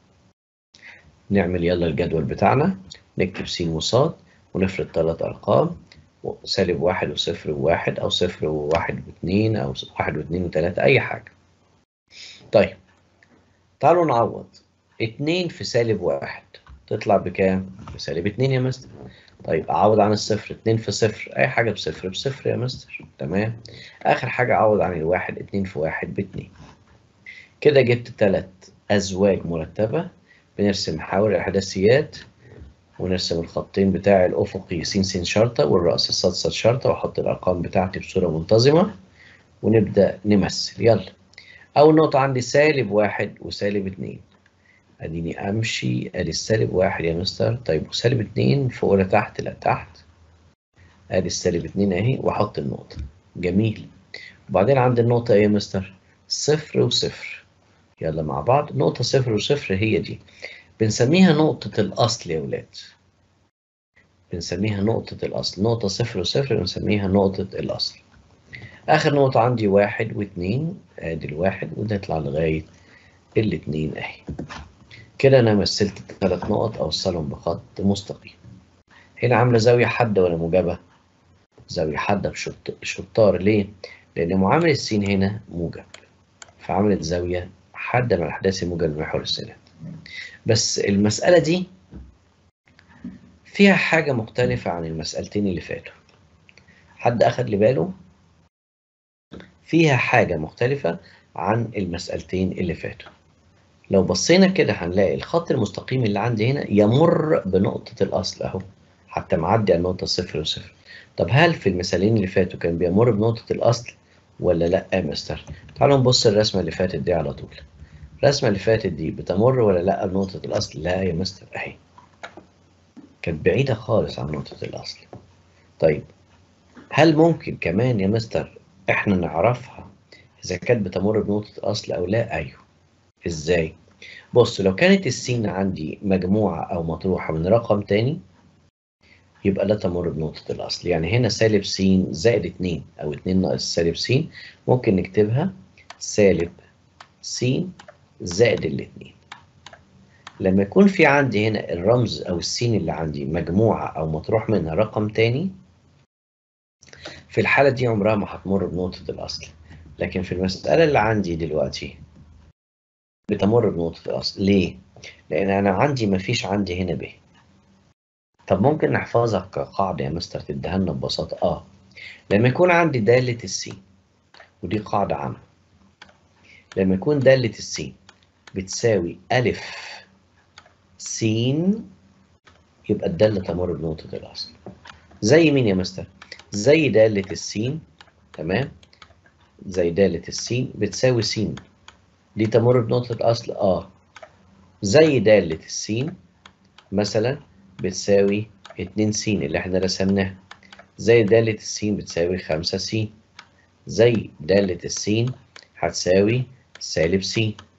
نعمل يلا الجدول بتاعنا نكتب س وصاد ونفرض ثلاث أرقام سالب واحد وصفر وواحد أو صفر وواحد واثنين أو واحد واثنين وثلاثة أي حاجة طيب تعالوا نعوض اتنين في سالب واحد تطلع بكام؟ بسالب اتنين يا مستر طيب أعوض عن الصفر اتنين في صفر أي حاجة بصفر بصفر يا مستر تمام آخر حاجة أعوض عن الواحد اتنين في واحد باتنين كده جبت تلات أزواج مرتبة بنرسم محاور الإحداثيات ونرسم الخطين بتاع الأفقي س س شرطة والرأس ص ص شرطة وأحط الأرقام بتاعتي بصورة منتظمة ونبدأ نمثل يلا أول نقطة عندي سالب واحد وسالب اتنين أديني أمشي أدي السالب واحد يا مستر طيب وسالب اتنين فوق ولا تحت؟ لا تحت أدي السالب اتنين أهي وأحط النقطة جميل وبعدين عندي النقطة إيه يا مستر؟ صفر وصفر يلا مع بعض نقطة صفر وصفر هي دي بنسميها نقطة الأصل يا ولاد بنسميها نقطة الأصل نقطة صفر وصفر بنسميها نقطة الأصل آخر نقطة عندي واحد واتنين آدي الواحد ونطلع لغاية الاتنين أهي كده أنا مثلت الثلاث نقط أوصلهم بخط مستقيم هنا عاملة زاوية حادة ولا موجبة؟ زاوية حادة بشطار ليه؟ لأن معامل السين هنا موجب فعملت زاوية حادة مع الأحداث الموجب بمحور السينات بس المسألة دي فيها حاجة مختلفة عن المسألتين اللي فاتوا حد أخد لي باله؟ فيها حاجة مختلفة عن المسألتين اللي فاتوا لو بصينا كده هنلاقي الخط المستقيم اللي عندي هنا يمر بنقطة الأصل أهو حتى معدي على النقطة صفر وصفر طب هل في المثالين اللي فاتوا كان بيمر بنقطة الأصل ولا لأ يا مستر؟ تعالوا نبص الرسمة اللي فاتت دي على طول الرسمة اللي فاتت دي بتمر ولا لأ بنقطة الأصل؟ لا يا مستر أهي كانت بعيدة خالص عن نقطة الأصل طيب هل ممكن كمان يا مستر إحنا نعرفها إذا كانت بتمر بنقطة الأصل أو لا؟ أيوه إزاي؟ بص لو كانت السين عندي مجموعة أو مطروحة من رقم تاني يبقى لا تمر بنقطة الأصل يعني هنا سالب س زائد 2 أو 2 ناقص سالب س ممكن نكتبها سالب س زائد الاتنين لما يكون في عندي هنا الرمز أو السين اللي عندي مجموعة أو مطروح منها رقم تاني في الحالة دي عمرها ما هتمر بنقطة الأصل لكن في المسألة اللي عندي دلوقتي بتمر بنقطة الأصل ليه؟ لأن أنا عندي مفيش عندي هنا ب طب ممكن نحفظها كقاعدة يا مستر تديها لنا ببساطة آه لما يكون عندي دالة السين ودي قاعدة عامة لما يكون دالة السين بتساوي ألف س يبقى الدالة تمر بنقطة الأصل زي مين يا مستر؟ زي دالة السين تمام؟ زي دالة السين بتساوي س دي تمر بنقطة الأصل آه زي دالة السين مثلا بتساوي 2 س اللي احنا رسمناها زي دالة السين بتساوي 5 س زي دالة السين هتساوي سالب س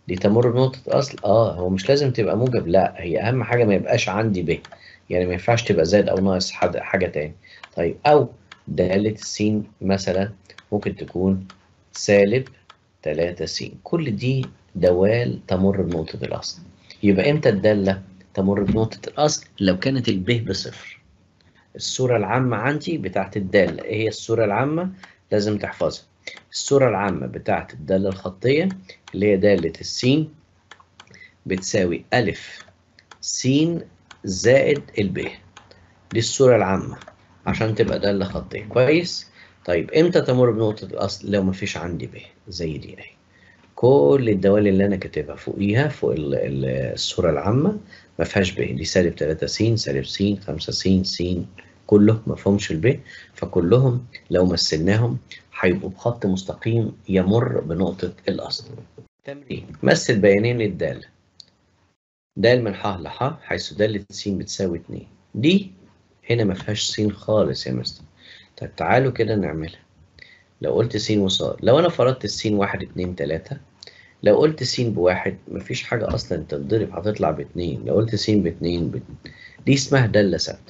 دي تمر بنقطة أصل اه هو مش لازم تبقى موجب لا هي أهم حاجة ما يبقاش عندي ب يعني ما ينفعش تبقى زائد أو ناقص حد- حاجة تاني طيب أو دالة السين مثلا ممكن تكون سالب 3 س كل دي دوال تمر بنقطة الأصل يبقى إمتى الدالة تمر بنقطة الأصل لو كانت الب بصفر الصورة العامة عندي بتاعت الدالة إيه هي الصورة العامة لازم تحفظها الصورة العامة بتاعت الدالة الخطية اللي هي دالة السين بتساوي ألف س زائد الب دي الصورة العامة عشان تبقى دالة خطية كويس طيب امتى تمر بنقطة الأصل لو مفيش عندي ب زي دي اهي كل الدوال اللي أنا كاتبها فوقيها فوق ال- ال- الصورة العامة ما فيهاش ب دي سالب 3 س سالب س 5 س س كله ما فيهمش الب فكلهم لو مثلناهم هيبقوا بخط مستقيم يمر بنقطة الأصل تمرين مثل بيانين للدالة دال من ح لح حيث دالة س بتساوي 2 دي هنا ما فيهاش س خالص يا مستر طيب تعالوا كده نعملها لو قلت س وصاد لو انا فرضت السين واحد اتنين تلاتة لو قلت س بواحد مفيش حاجة أصلا تتضرب هتطلع باتنين لو قلت س باتنين بت... دي اسمها دالة ثابتة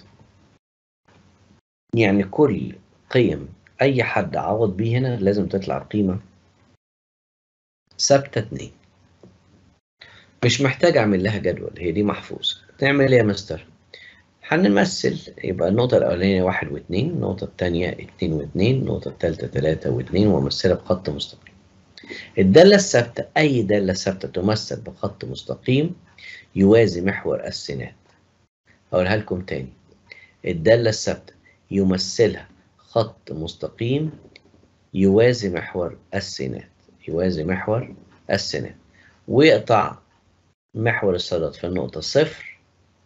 يعني كل قيم أي حد عوض بيه هنا لازم تطلع القيمة ثابتة اتنين مش محتاج أعمل لها جدول هي دي محفوظة تعمل إيه يا مستر؟ هنمثل يبقى النقطة الأولانية واحد واثنين النقطة الثانية اتنين واثنين النقطة الثالثة تلاتة واثنين وأمثلها بخط مستقيم الدالة الثابتة أي دالة ثابتة تمثل بخط مستقيم يوازي محور السينات أقولها لكم تاني الدالة الثابتة يمثلها خط مستقيم يوازي محور السينات يوازي محور السينات ويقطع محور الصادات في النقطة صفر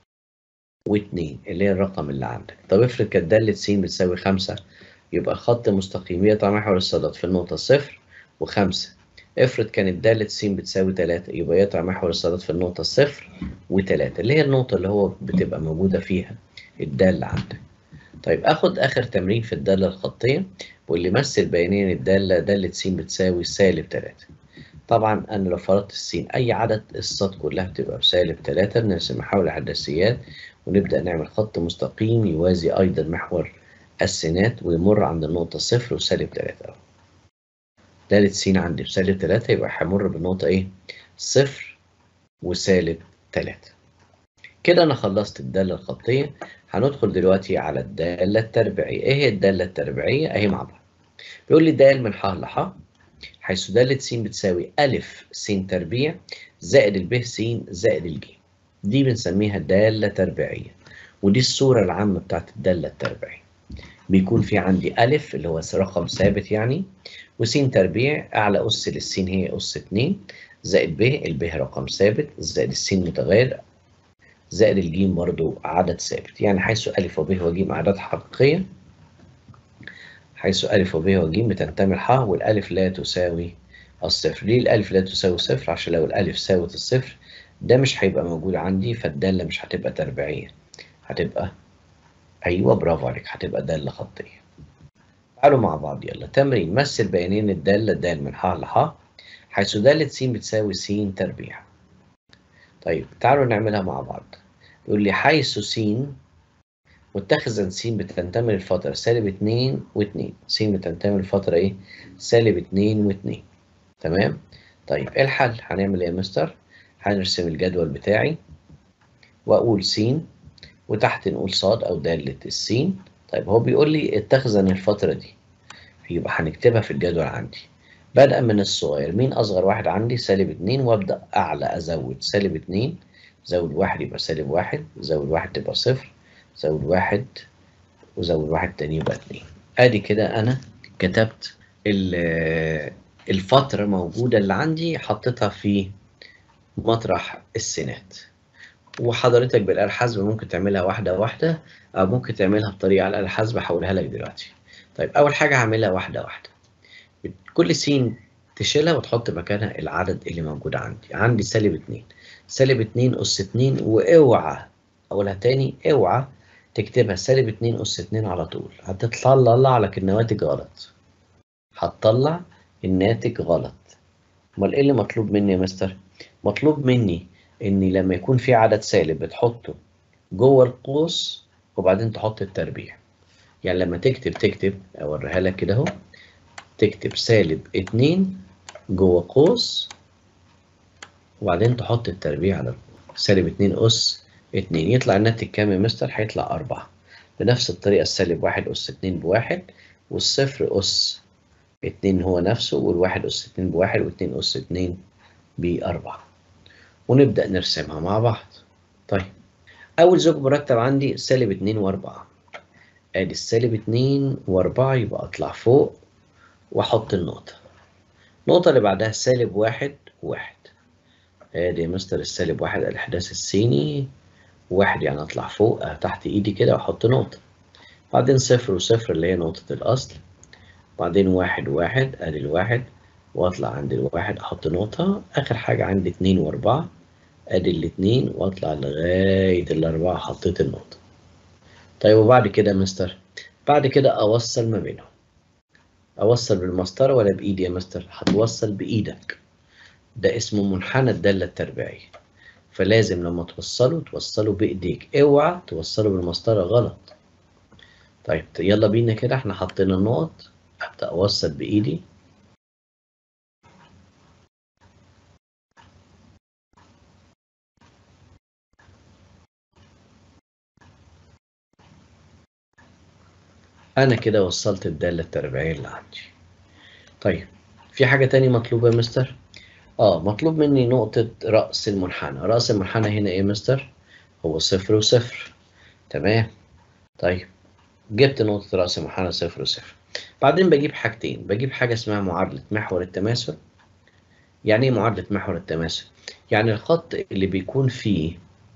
واتنين اللي هي الرقم اللي عندك طب افرض كانت دالة س بتساوي خمسة يبقى الخط مستقيم يقطع محور الصادات في النقطة صفر وخمسة افرض كانت دالة س بتساوي تلاتة يبقى يقطع محور الصادات في النقطة صفر وتلاتة اللي هي النقطة اللي هو بتبقى موجودة فيها الدالة عندك طيب اخد اخر تمرين في الدالة الخطية واللي يمثل بيانين الدالة دالة س بتساوي سالب تلاتة طبعا انا لو فرضت السين اي عدد الصاد كلها بتبقى بسالب تلاتة بنرسم محاور الحداثيات ونبدأ نعمل خط مستقيم يوازي أيضا محور السينات ويمر عند النقطة صفر وسالب تلاتة أهو. دالة س عندي بسالب تلاتة يبقى هيمر بالنقطة إيه؟ صفر وسالب تلاتة. كده أنا خلصت الدالة الخطية هندخل دلوقتي على الدالة التربيعية. إيه هي الدالة التربيعية؟ أهي مع بعض. بيقول لي دال من ح لح حيث دالة س بتساوي ألف س تربيع زائد الب س زائد الج. دي بنسميها دالة تربيعية ودي الصورة العامة بتاعت الدالة التربيعية بيكون في عندي ألف اللي هو رقم ثابت يعني وس تربيع أعلى أس للسين هي أس 2 زائد ب الب رقم ثابت زائد السين متغير زائد الجيم برضو عدد ثابت يعني حيث ألف وب وج أعداد حقيقية حيث ألف وب وج بتنتمي لح والألف لا تساوي الصفر ليه الألف لا تساوي صفر عشان لو الألف ساوت الصفر ده مش هيبقى موجود عندي فالدالة مش هتبقى تربيعية هتبقى أيوة برافو عليك هتبقى دالة خطية تعالوا مع بعض يلا تمرين مثل بيانين الدالة دال من ح لح حيث دالة س بتساوي س تربيع طيب تعالوا نعملها مع بعض يقول لي حيث س متخذا س بتنتمي للفترة سالب اتنين واتنين س بتنتمي للفترة ايه؟ سالب اتنين واتنين تمام؟ طيب ايه الحل؟ هنعمل ايه يا مستر؟ هنرسم الجدول بتاعي واقول س وتحت نقول ص او دالة السين طيب هو بيقول لي اتخذا الفترة دي يبقى هنكتبها في الجدول عندي بدءا من الصغير مين اصغر واحد عندي سالب اتنين وابدا اعلى ازود سالب اتنين زود واحد يبقى سالب واحد زود واحد تبقى صفر زود واحد وزود واحد تاني يبقى اتنين ادي كده انا كتبت الفترة موجودة اللي عندي حطيتها في مطرح السينات وحضرتك بالآلة الحاسبة ممكن تعملها واحدة واحدة أو ممكن تعملها بطريقة على الآلة الحاسبة هقولها لك دلوقتي. طيب أول حاجة هعملها واحدة واحدة. كل سين تشيلها وتحط مكانها العدد اللي موجود عندي. عندي سالب اتنين. سالب اتنين أس اتنين وأوعى أقولها تاني أوعى تكتبها سالب اتنين أس اتنين على طول. هتطلع لك النواتج غلط. هتطلع الناتج غلط. امال ايه اللي مطلوب مني يا مستر مطلوب مني اني لما يكون في عدد سالب بتحطه جوه القوس وبعدين تحط التربيع يعني لما تكتب تكتب اوريها لك كده اهو تكتب سالب اتنين جوه قوس وبعدين تحط التربيع على القوس سالب اتنين اس اتنين يطلع الناتج كام يا مستر هيطلع أربعة بنفس الطريقة السالب واحد أس اتنين بواحد والصفر أس اتنين هو نفسه والواحد أس اتنين بواحد واتنين أس اتنين بأربعة ونبدأ نرسمها مع بعض طيب أول زوج مرتب عندي سالب اتنين وأربعة ادي السالب اتنين واربعة يبقى اطلع فوق واحط النقطة النقطة اللي بعدها سالب واحد واحد ادي يا مستر السالب واحد الاحداث السيني واحد يعني اطلع فوق تحت ايدي كده واحط نقطة بعدين صفر وصفر اللي هي نقطة الاصل بعدين واحد واحد ادي الواحد واطلع عند الواحد احط نقطة اخر حاجة عندي اتنين واربعة ادي الاتنين واطلع لغاية الاربعة حطيت النقطة طيب وبعد كده يا مستر بعد كده اوصل ما بينهم اوصل بالمسطره ولا بايدي يا مستر هتوصل بايدك ده اسمه منحنى الداله التربيعيه فلازم لما توصله توصله بايديك اوعى توصله بالمسطره غلط طيب يلا بينا كده احنا حطينا النقط ابدا اوصل بايدي أنا كده وصلت الدالة التربيعية اللي عندي. طيب في حاجة تاني مطلوبة يا مستر؟ آه مطلوب مني نقطة رأس المنحنى، رأس المنحنى هنا إيه يا مستر؟ هو صفر وصفر. تمام. طيب جبت نقطة رأس المنحنى صفر وصفر. بعدين بجيب حاجتين، بجيب حاجة اسمها معادلة محور التماثل. يعني إيه معادلة محور التماثل؟ يعني الخط اللي بيكون فيه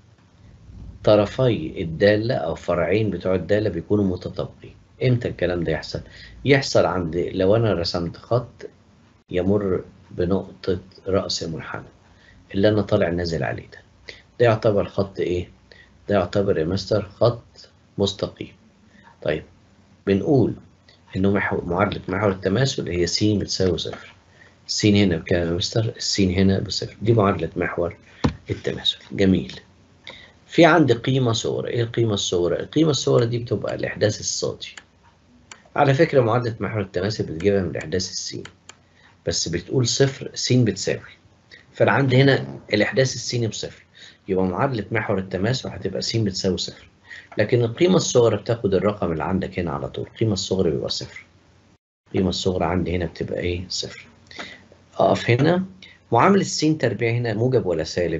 طرفي الدالة أو فرعين بتوع الدالة بيكونوا متطابقين. امتى الكلام ده يحصل يحصل عند لو انا رسمت خط يمر بنقطة رأس المنحنى اللي انا طالع نازل عليه ده ده يعتبر خط ايه ده يعتبر يا مستر خط مستقيم طيب بنقول انه محو... معادلة محور التماثل هي س بتساوي صفر س هنا بكام يا مستر الس هنا بصفر دي معادلة محور التماثل جميل في عندي قيمة صغرى ايه القيمة الصغرى القيمة الصغرى دي بتبقى الاحداث الصوتي على فكرة معادلة محور التماثل بتجيبها من الإحداث السين بس بتقول صفر س بتساوي فأنا عندي هنا الإحداث السيني بصفر يبقى معادلة محور التماثل هتبقى س بتساوي صفر لكن القيمة الصغرى بتاخد الرقم اللي عندك هنا على طول القيمة الصغرى بيبقى صفر القيمة الصغرى عندي هنا بتبقى إيه صفر أقف هنا معاملة س تربيع هنا موجب ولا سالب؟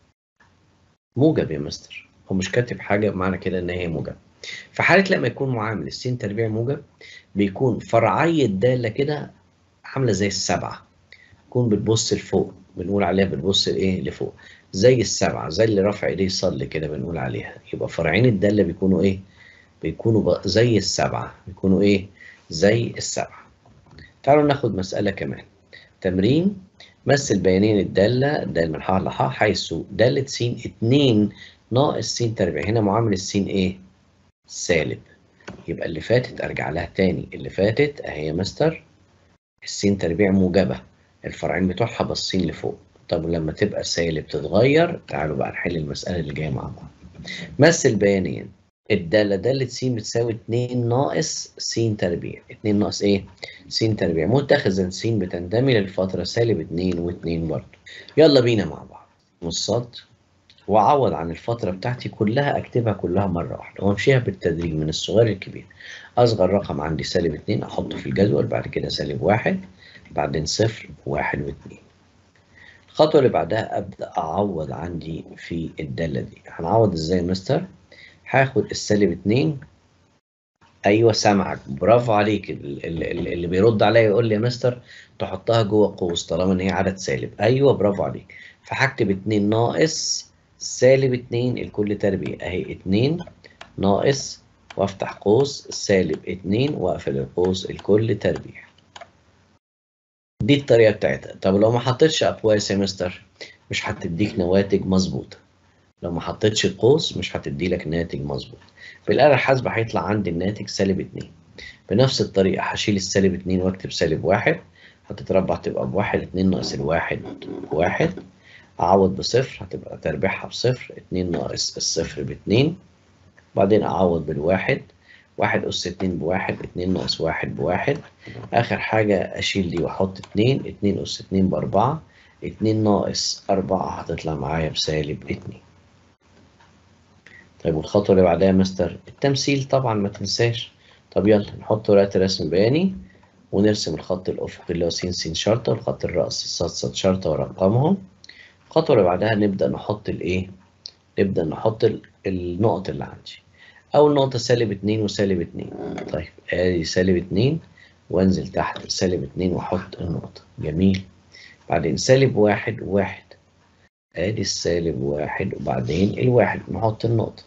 موجب يا مستر هو مش كاتب حاجة معنى كده إن هي موجب في حالة لما يكون معامل السين تربيع موجب بيكون فرعي الدالة كده عاملة زي السبعة تكون بتبص لفوق بنقول عليها بتبص لايه لفوق زي السبعة زي اللي رافع ايديه يصلي كده بنقول عليها يبقى فرعين الدالة بيكونوا ايه بيكونوا زي السبعة بيكونوا ايه زي السبعة تعالوا ناخد مسألة كمان تمرين مثل بيانين الدالة الدالة من ح لح حيث دالة س 2 ناقص س تربيع هنا معامل السين ايه سالب يبقى اللي فاتت ارجع لها تاني اللي فاتت اهي يا مستر السين تربيع موجبة الفرعين بتوعها باصين لفوق طب لما تبقى سالب تتغير تعالوا بقى نحل المسألة اللي جاية مع بعض مثل بيانيا الدالة دالة س بتساوي 2 ناقص س تربيع 2 ناقص ايه؟ س تربيع متخذا س بتنتمي للفترة سالب 2 و2 برضه يلا بينا مع بعض نصات واعوض عن الفتره بتاعتي كلها اكتبها كلها مره واحده وامشيها بالتدريج من الصغير للكبير اصغر رقم عندي سالب 2 احطه في الجدول بعد كده سالب 1 بعدين صفر واحد واثنين الخطوه اللي بعدها ابدا اعوض عندي في الداله دي هنعوض ازاي يا مستر هاخد السالب 2 ايوه سامعك برافو عليك اللي بيرد عليا يقول لي يا مستر تحطها جوه قوس طالما ان هي عدد سالب ايوه برافو عليك فهكتب 2 ناقص سالب 2 الكل تربيع اهي 2 ناقص وافتح قوس سالب 2 واقفل القوس الكل تربيع دي الطريقه بتاعتها طب لو ما حطيتش اقواس يا مستر مش هتديك نواتج مظبوطه لو ما حطيتش القوس مش هتدي لك ناتج مظبوط بالاله الحاسبه هيطلع عندي الناتج سالب 2 بنفس الطريقه هشيل السالب 2 واكتب سالب 1 هتتربع تبقى بواحد اتنين ناقص الواحد بواحد أعوض بصفر هتبقى تربيعها بصفر اتنين ناقص الصفر باتنين بعدين أعوض بالواحد واحد أس اتنين بواحد اتنين ناقص واحد بواحد آخر حاجة أشيل دي وأحط اتنين اتنين أس اتنين بأربعة اتنين ناقص أربعة هتطلع معايا بسالب اتنين طيب والخطوة اللي بعدها يا مستر التمثيل طبعا ما تنساش طب يلا نحط ورقة رسم بياني ونرسم الخط الأفقي اللي هو س س شرطة والخط الرأسي ص ص شرطة ورقمهم الخطوة اللي بعدها نبدأ نحط الإيه؟ نبدأ نحط النقط اللي عندي أول نقطة سالب اتنين وسالب اتنين طيب آدي سالب اتنين وأنزل تحت سالب اتنين وأحط النقطة جميل بعدين سالب واحد وواحد ادي السالب واحد وبعدين الواحد نحط النقطة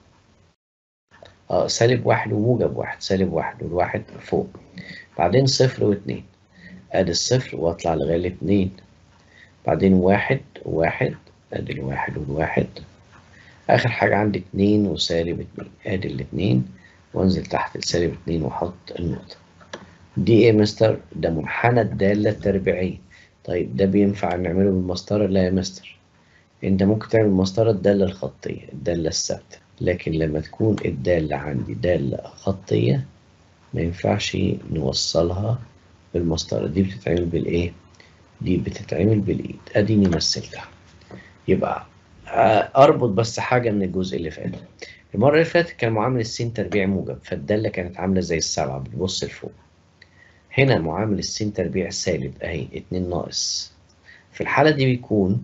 اه سالب واحد وموجب واحد سالب واحد والواحد فوق بعدين صفر واتنين ادي الصفر واطلع لغاية الاتنين بعدين واحد واحد ادي الواحد والواحد اخر حاجة عندي اتنين وسالب اتنين ادي الاتنين وانزل تحت السالب اتنين واحط النقطة دي ايه مستر ده منحنى الدالة التربيعية طيب ده بينفع نعمله بالمسطرة لا يا مستر انت ممكن تعمل مسطرة الدالة الخطية الدالة الثابتة لكن لما تكون الدالة عندي دالة خطية ما ينفعش نوصلها بالمسطرة دي بتتعمل بالايه دي بتتعمل بالايد اديني مثلتها يبقى اربط بس حاجة من الجزء اللي فات المرة اللي فاتت كان معامل السين تربيع موجب فالدالة كانت عاملة زي السبعة بتبص لفوق هنا معامل السين تربيع سالب اهي اتنين ناقص في الحالة دي بيكون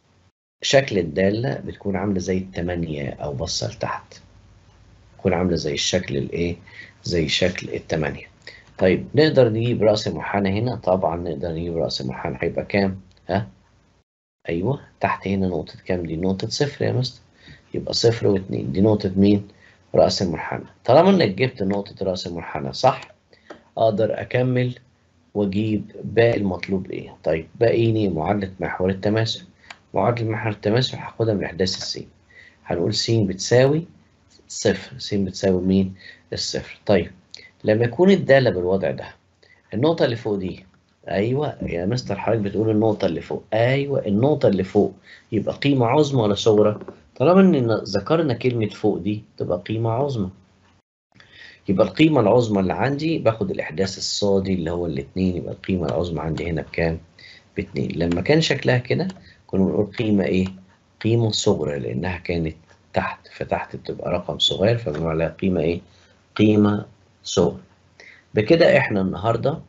شكل الدالة بتكون عاملة زي التمانية أو بصة لتحت تكون عاملة زي الشكل الإيه؟ زي شكل التمانية طيب نقدر نجيب رأس المنحنى هنا طبعا نقدر نجيب رأس المنحنى هيبقى كام؟ ها؟ أيوه تحت هنا نقطة كام دي؟ نقطة صفر يا مستر يبقى صفر واتنين دي نقطة مين؟ رأس المنحنى طالما إنك جبت نقطة رأس المنحنى صح؟ أقدر أكمل وأجيب باقي المطلوب إيه؟ طيب باقيني معادلة محور التماثل معادلة محور التماثل هاخدها من إحداث السين هنقول س بتساوي صفر س بتساوي مين؟ الصفر طيب لما يكون الدالة بالوضع ده النقطة اللي فوق دي أيوة يا مستر حضرتك بتقول النقطة اللي فوق أيوة النقطة اللي فوق يبقى قيمة عظمى ولا صغرى؟ طالما إن ذكرنا كلمة فوق دي تبقى قيمة عظمى يبقى القيمة العظمى اللي عندي باخد الإحداث الصادي اللي هو الاتنين يبقى القيمة العظمى عندي هنا بكام؟ باتنين لما كان شكلها كده كنا بنقول قيمة إيه؟ قيمة صغرى لأنها كانت تحت فتحت بتبقى رقم صغير فبنقول عليها قيمة إيه؟ قيمة صغرى بكده إحنا النهاردة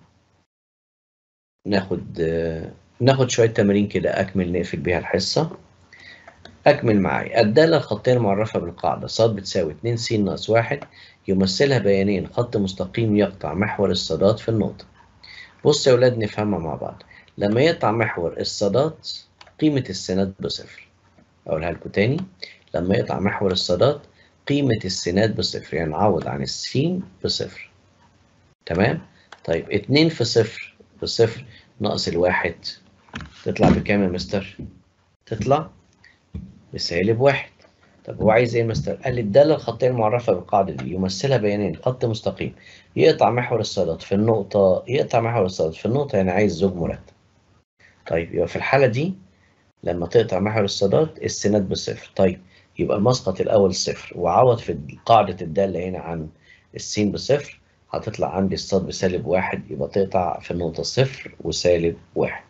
ناخد ناخد شوية تمارين كده أكمل نقفل بيها الحصة أكمل معايا الدالة الخطية المعرفة بالقاعدة ص بتساوي 2 س ناقص 1 يمثلها بيانين خط مستقيم يقطع محور الصادات في النقطة بص يا ولاد نفهمها مع بعض لما يقطع محور الصادات قيمة السينات بصفر أقولها لكم تاني لما يقطع محور الصادات قيمة السينات بصفر يعني نعوض عن السين بصفر تمام طيب اتنين في صفر بصفر ناقص الواحد تطلع بكام يا مستر تطلع بسالب واحد طب هو عايز ايه مستر قال لي الداله الخطيه المعرفه بالقاعده دي يمثلها بيانين خط مستقيم يقطع محور الصادات في النقطه يقطع محور الصادات في النقطه يعني عايز زوج مرتب طيب يبقى في الحاله دي لما تقطع محور الصادات السينات بصفر طيب يبقى المسقط الاول صفر وعوض في قاعده الداله هنا عن السين بصفر هتطلع عندي الصاد بسالب واحد يبقى تقطع في النقطه صفر وسالب واحد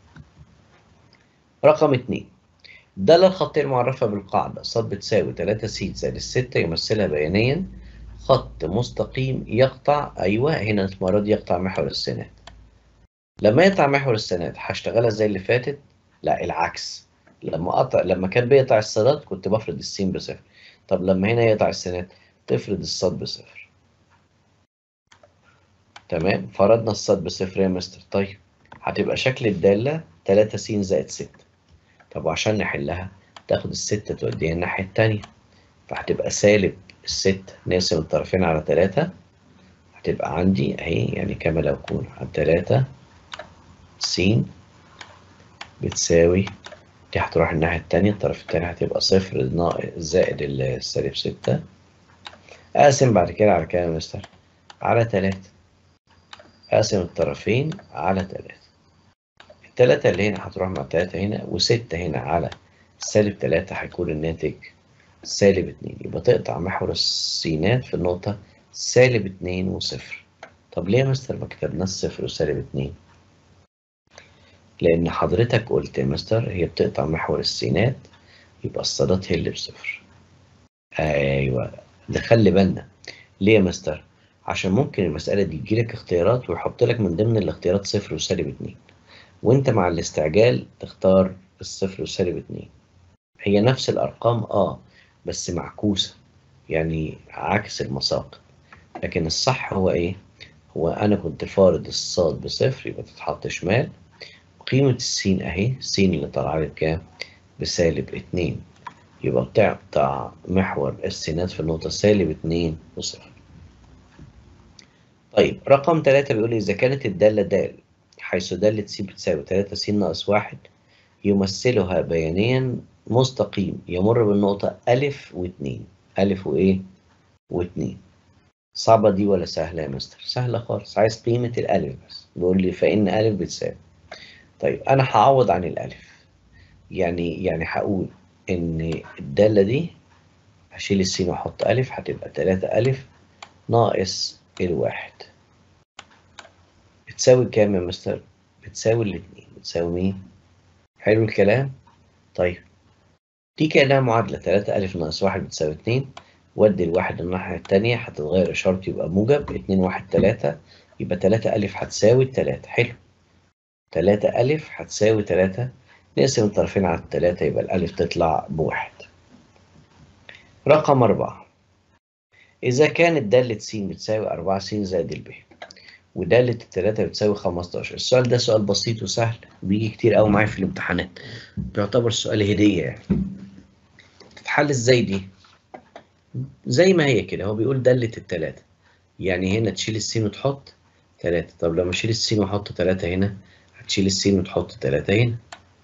رقم اتنين الدالة الخطية المعرفة بالقاعدة ص بتساوي 3 س زائد الستة يمثلها بيانيا خط مستقيم يقطع أيوه هنا المرة دي يقطع محور السينات لما يقطع محور السينات هشتغلها زي اللي فاتت لا العكس لما قطع لما كان بيقطع الصادات كنت بفرض السين بصفر طب لما هنا يقطع السينات تفرض الصاد بصفر تمام فرضنا الصاد بصفر يا مستر طيب هتبقى شكل الدالة 3 س زائد 6 طب وعشان نحلها تاخد الستة توديها الناحية التانية فهتبقى سالب الستة نقسم الطرفين على تلاتة هتبقى عندي اهي يعني كما لو كون على تلاتة س بتساوي دي هتروح الناحية التانية الطرف التاني هتبقى صفر ناقص زائد السالب ستة أقسم بعد كده على كام يا مستر؟ على تلاتة أقسم الطرفين على تلاتة التلاتة اللي هنا هتروح مع التلاتة هنا وستة هنا على سالب تلاتة هيكون الناتج سالب اتنين يبقى تقطع محور السينات في النقطة سالب اتنين وصفر طب ليه يا مستر ما كتبناش صفر وسالب اتنين؟ لأن حضرتك قلت يا مستر هي بتقطع محور السينات يبقى الصادات هي اللي بصفر أيوه ده خلي بالنا ليه يا مستر؟ عشان ممكن المسألة دي تجيلك اختيارات ويحط لك من ضمن الاختيارات صفر وسالب اتنين وانت مع الاستعجال تختار الصفر وسالب اتنين هي نفس الأرقام اه بس معكوسة يعني عكس المساق لكن الصح هو ايه؟ هو أنا كنت فارض الصاد بصفر يبقى تتحط شمال قيمة السين أهي السين اللي طالعة لي بكام؟ بسالب اتنين يبقى بتقطع محور السينات في النقطة سالب اتنين وصفر طيب رقم تلاتة بيقول إذا كانت الدالة دال حيث دالة س بتساوي تلاتة س ناقص واحد يمثلها بيانيا مستقيم يمر بالنقطة ألف واتنين ألف وإيه؟ واتنين صعبة دي ولا سهلة يا مستر؟ سهلة خالص عايز قيمة الألف بس بيقول لي فإن ألف بتساوي طيب أنا هعوض عن الألف يعني يعني هقول إن الدالة دي هشيل السين وأحط ألف هتبقى تلاتة ألف ناقص الواحد بتساوي كام يا مستر؟ بتساوي الاتنين بتساوي مين؟ حلو الكلام؟ طيب دي كأنها معادلة تلاتة ألف ناقص واحد بتساوي اتنين ودي الواحد الناحية التانية هتتغير إشارته يبقى موجب اتنين واحد تلاتة يبقى تلاتة ألف هتساوي التلاتة حلو تلاتة ألف هتساوي تلاتة نقسم الطرفين على التلاتة يبقى الألف تطلع بواحد رقم أربعة إذا كانت دالة س بتساوي أربعة س زائد الب ودالة التلاتة بتساوي خمستاشر السؤال ده سؤال بسيط وسهل بيجي كتير أوي معايا في الامتحانات بيعتبر سؤال هدية يعني تتحل إزاي دي؟ زي ما هي كده هو بيقول دالة التلاتة يعني هنا تشيل السين وتحط تلاتة طب لما أشيل السين وأحط تلاتة هنا هتشيل السين وتحط تلاتة هنا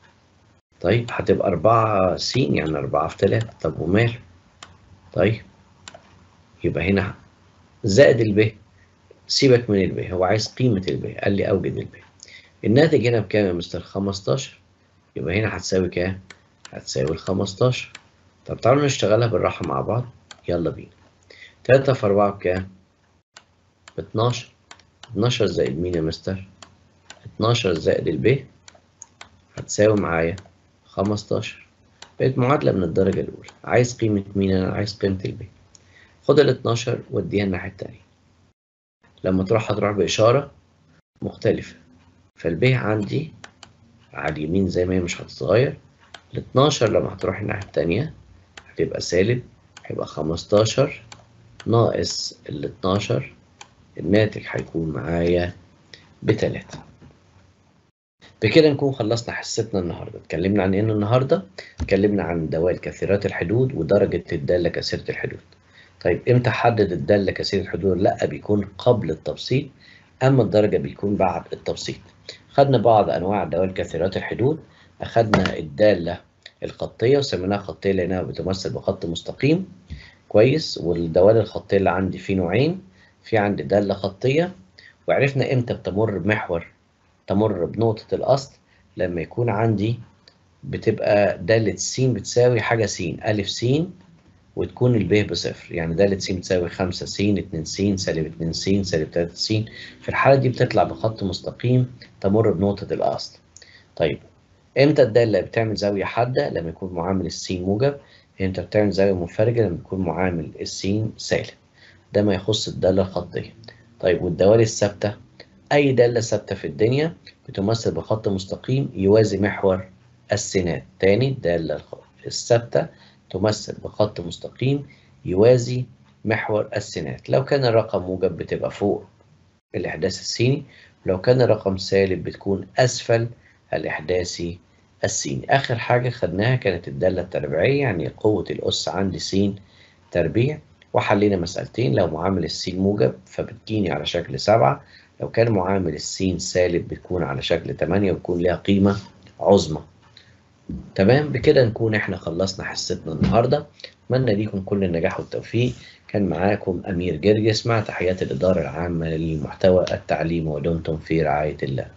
طيب هتبقى أربعة س يعني أربعة في تلاتة طب وماله طيب يبقى هنا زائد الب سيبك من الب هو عايز قيمة الب قال لي أوجد الب الناتج هنا بكام يا مستر 15 يبقى هنا هتساوي كام؟ هتساوي ال 15 طب تعالوا نشتغلها بالراحة مع بعض يلا بينا 3 في 4 بكام؟ ب 12 12 زائد مين يا مستر؟ 12 زائد الب هتساوي معايا 15 بقت معادلة من الدرجة الأولى عايز قيمة مين أنا عايز قيمة الب خد ال 12 وديها الناحية التانية لما تروح هتروح بإشارة مختلفة فالب عندي على اليمين زي ما هي مش هتتغير ال 12 لما هتروح الناحية التانية هتبقى سالب هيبقى 15 ناقص ال 12 الناتج هيكون معايا بتلاتة بكده نكون خلصنا حصتنا النهارده اتكلمنا عن ايه النهارده اتكلمنا عن دوال كثيرات الحدود ودرجه الداله كثيره الحدود طيب امتى حدد الداله كثيره الحدود لا بيكون قبل التبسيط اما الدرجه بيكون بعد التبسيط خدنا بعض انواع دوال كثيرات الحدود اخدنا الداله الخطيه وسميناها خطيه لانها بتمثل بخط مستقيم كويس والدوال الخطيه اللي عندي في نوعين في عندي داله خطيه وعرفنا امتى بتمر بمحور تمر بنقطة الأصل لما يكون عندي بتبقى دالة س بتساوي حاجة س ألف س وتكون الب بصفر يعني دالة س بتساوي خمسة س اتنين س سالب اتنين س سالب تلاتة س في الحالة دي بتطلع بخط مستقيم تمر بنقطة الأصل طيب امتى الدالة بتعمل زاوية حادة لما يكون معامل السين موجب امتى بتعمل زاوية منفرجة لما يكون معامل السين سالب ده ما يخص الدالة الخطية طيب والدوال الثابتة أي دالة ثابتة في الدنيا بتمثل بخط مستقيم يوازي محور السينات تاني الدالة الثابتة تمثل بخط مستقيم يوازي محور السينات لو كان الرقم موجب بتبقى فوق الإحداث السيني ولو كان الرقم سالب بتكون أسفل الإحداثي السيني آخر حاجة خدناها كانت الدالة التربيعية يعني قوة الأس عندي س تربيع وحلينا مسألتين لو معامل السين موجب فبتجيني على شكل سبعة لو كان معامل السين سالب بتكون على شكل 8 وبتكون ليها قيمة عظمى تمام بكده نكون احنا خلصنا حصتنا النهاردة اتمنى ليكم كل النجاح والتوفيق كان معاكم أمير جرجس مع تحيات الإدارة العامة للمحتوى التعليمي ودمتم في رعاية الله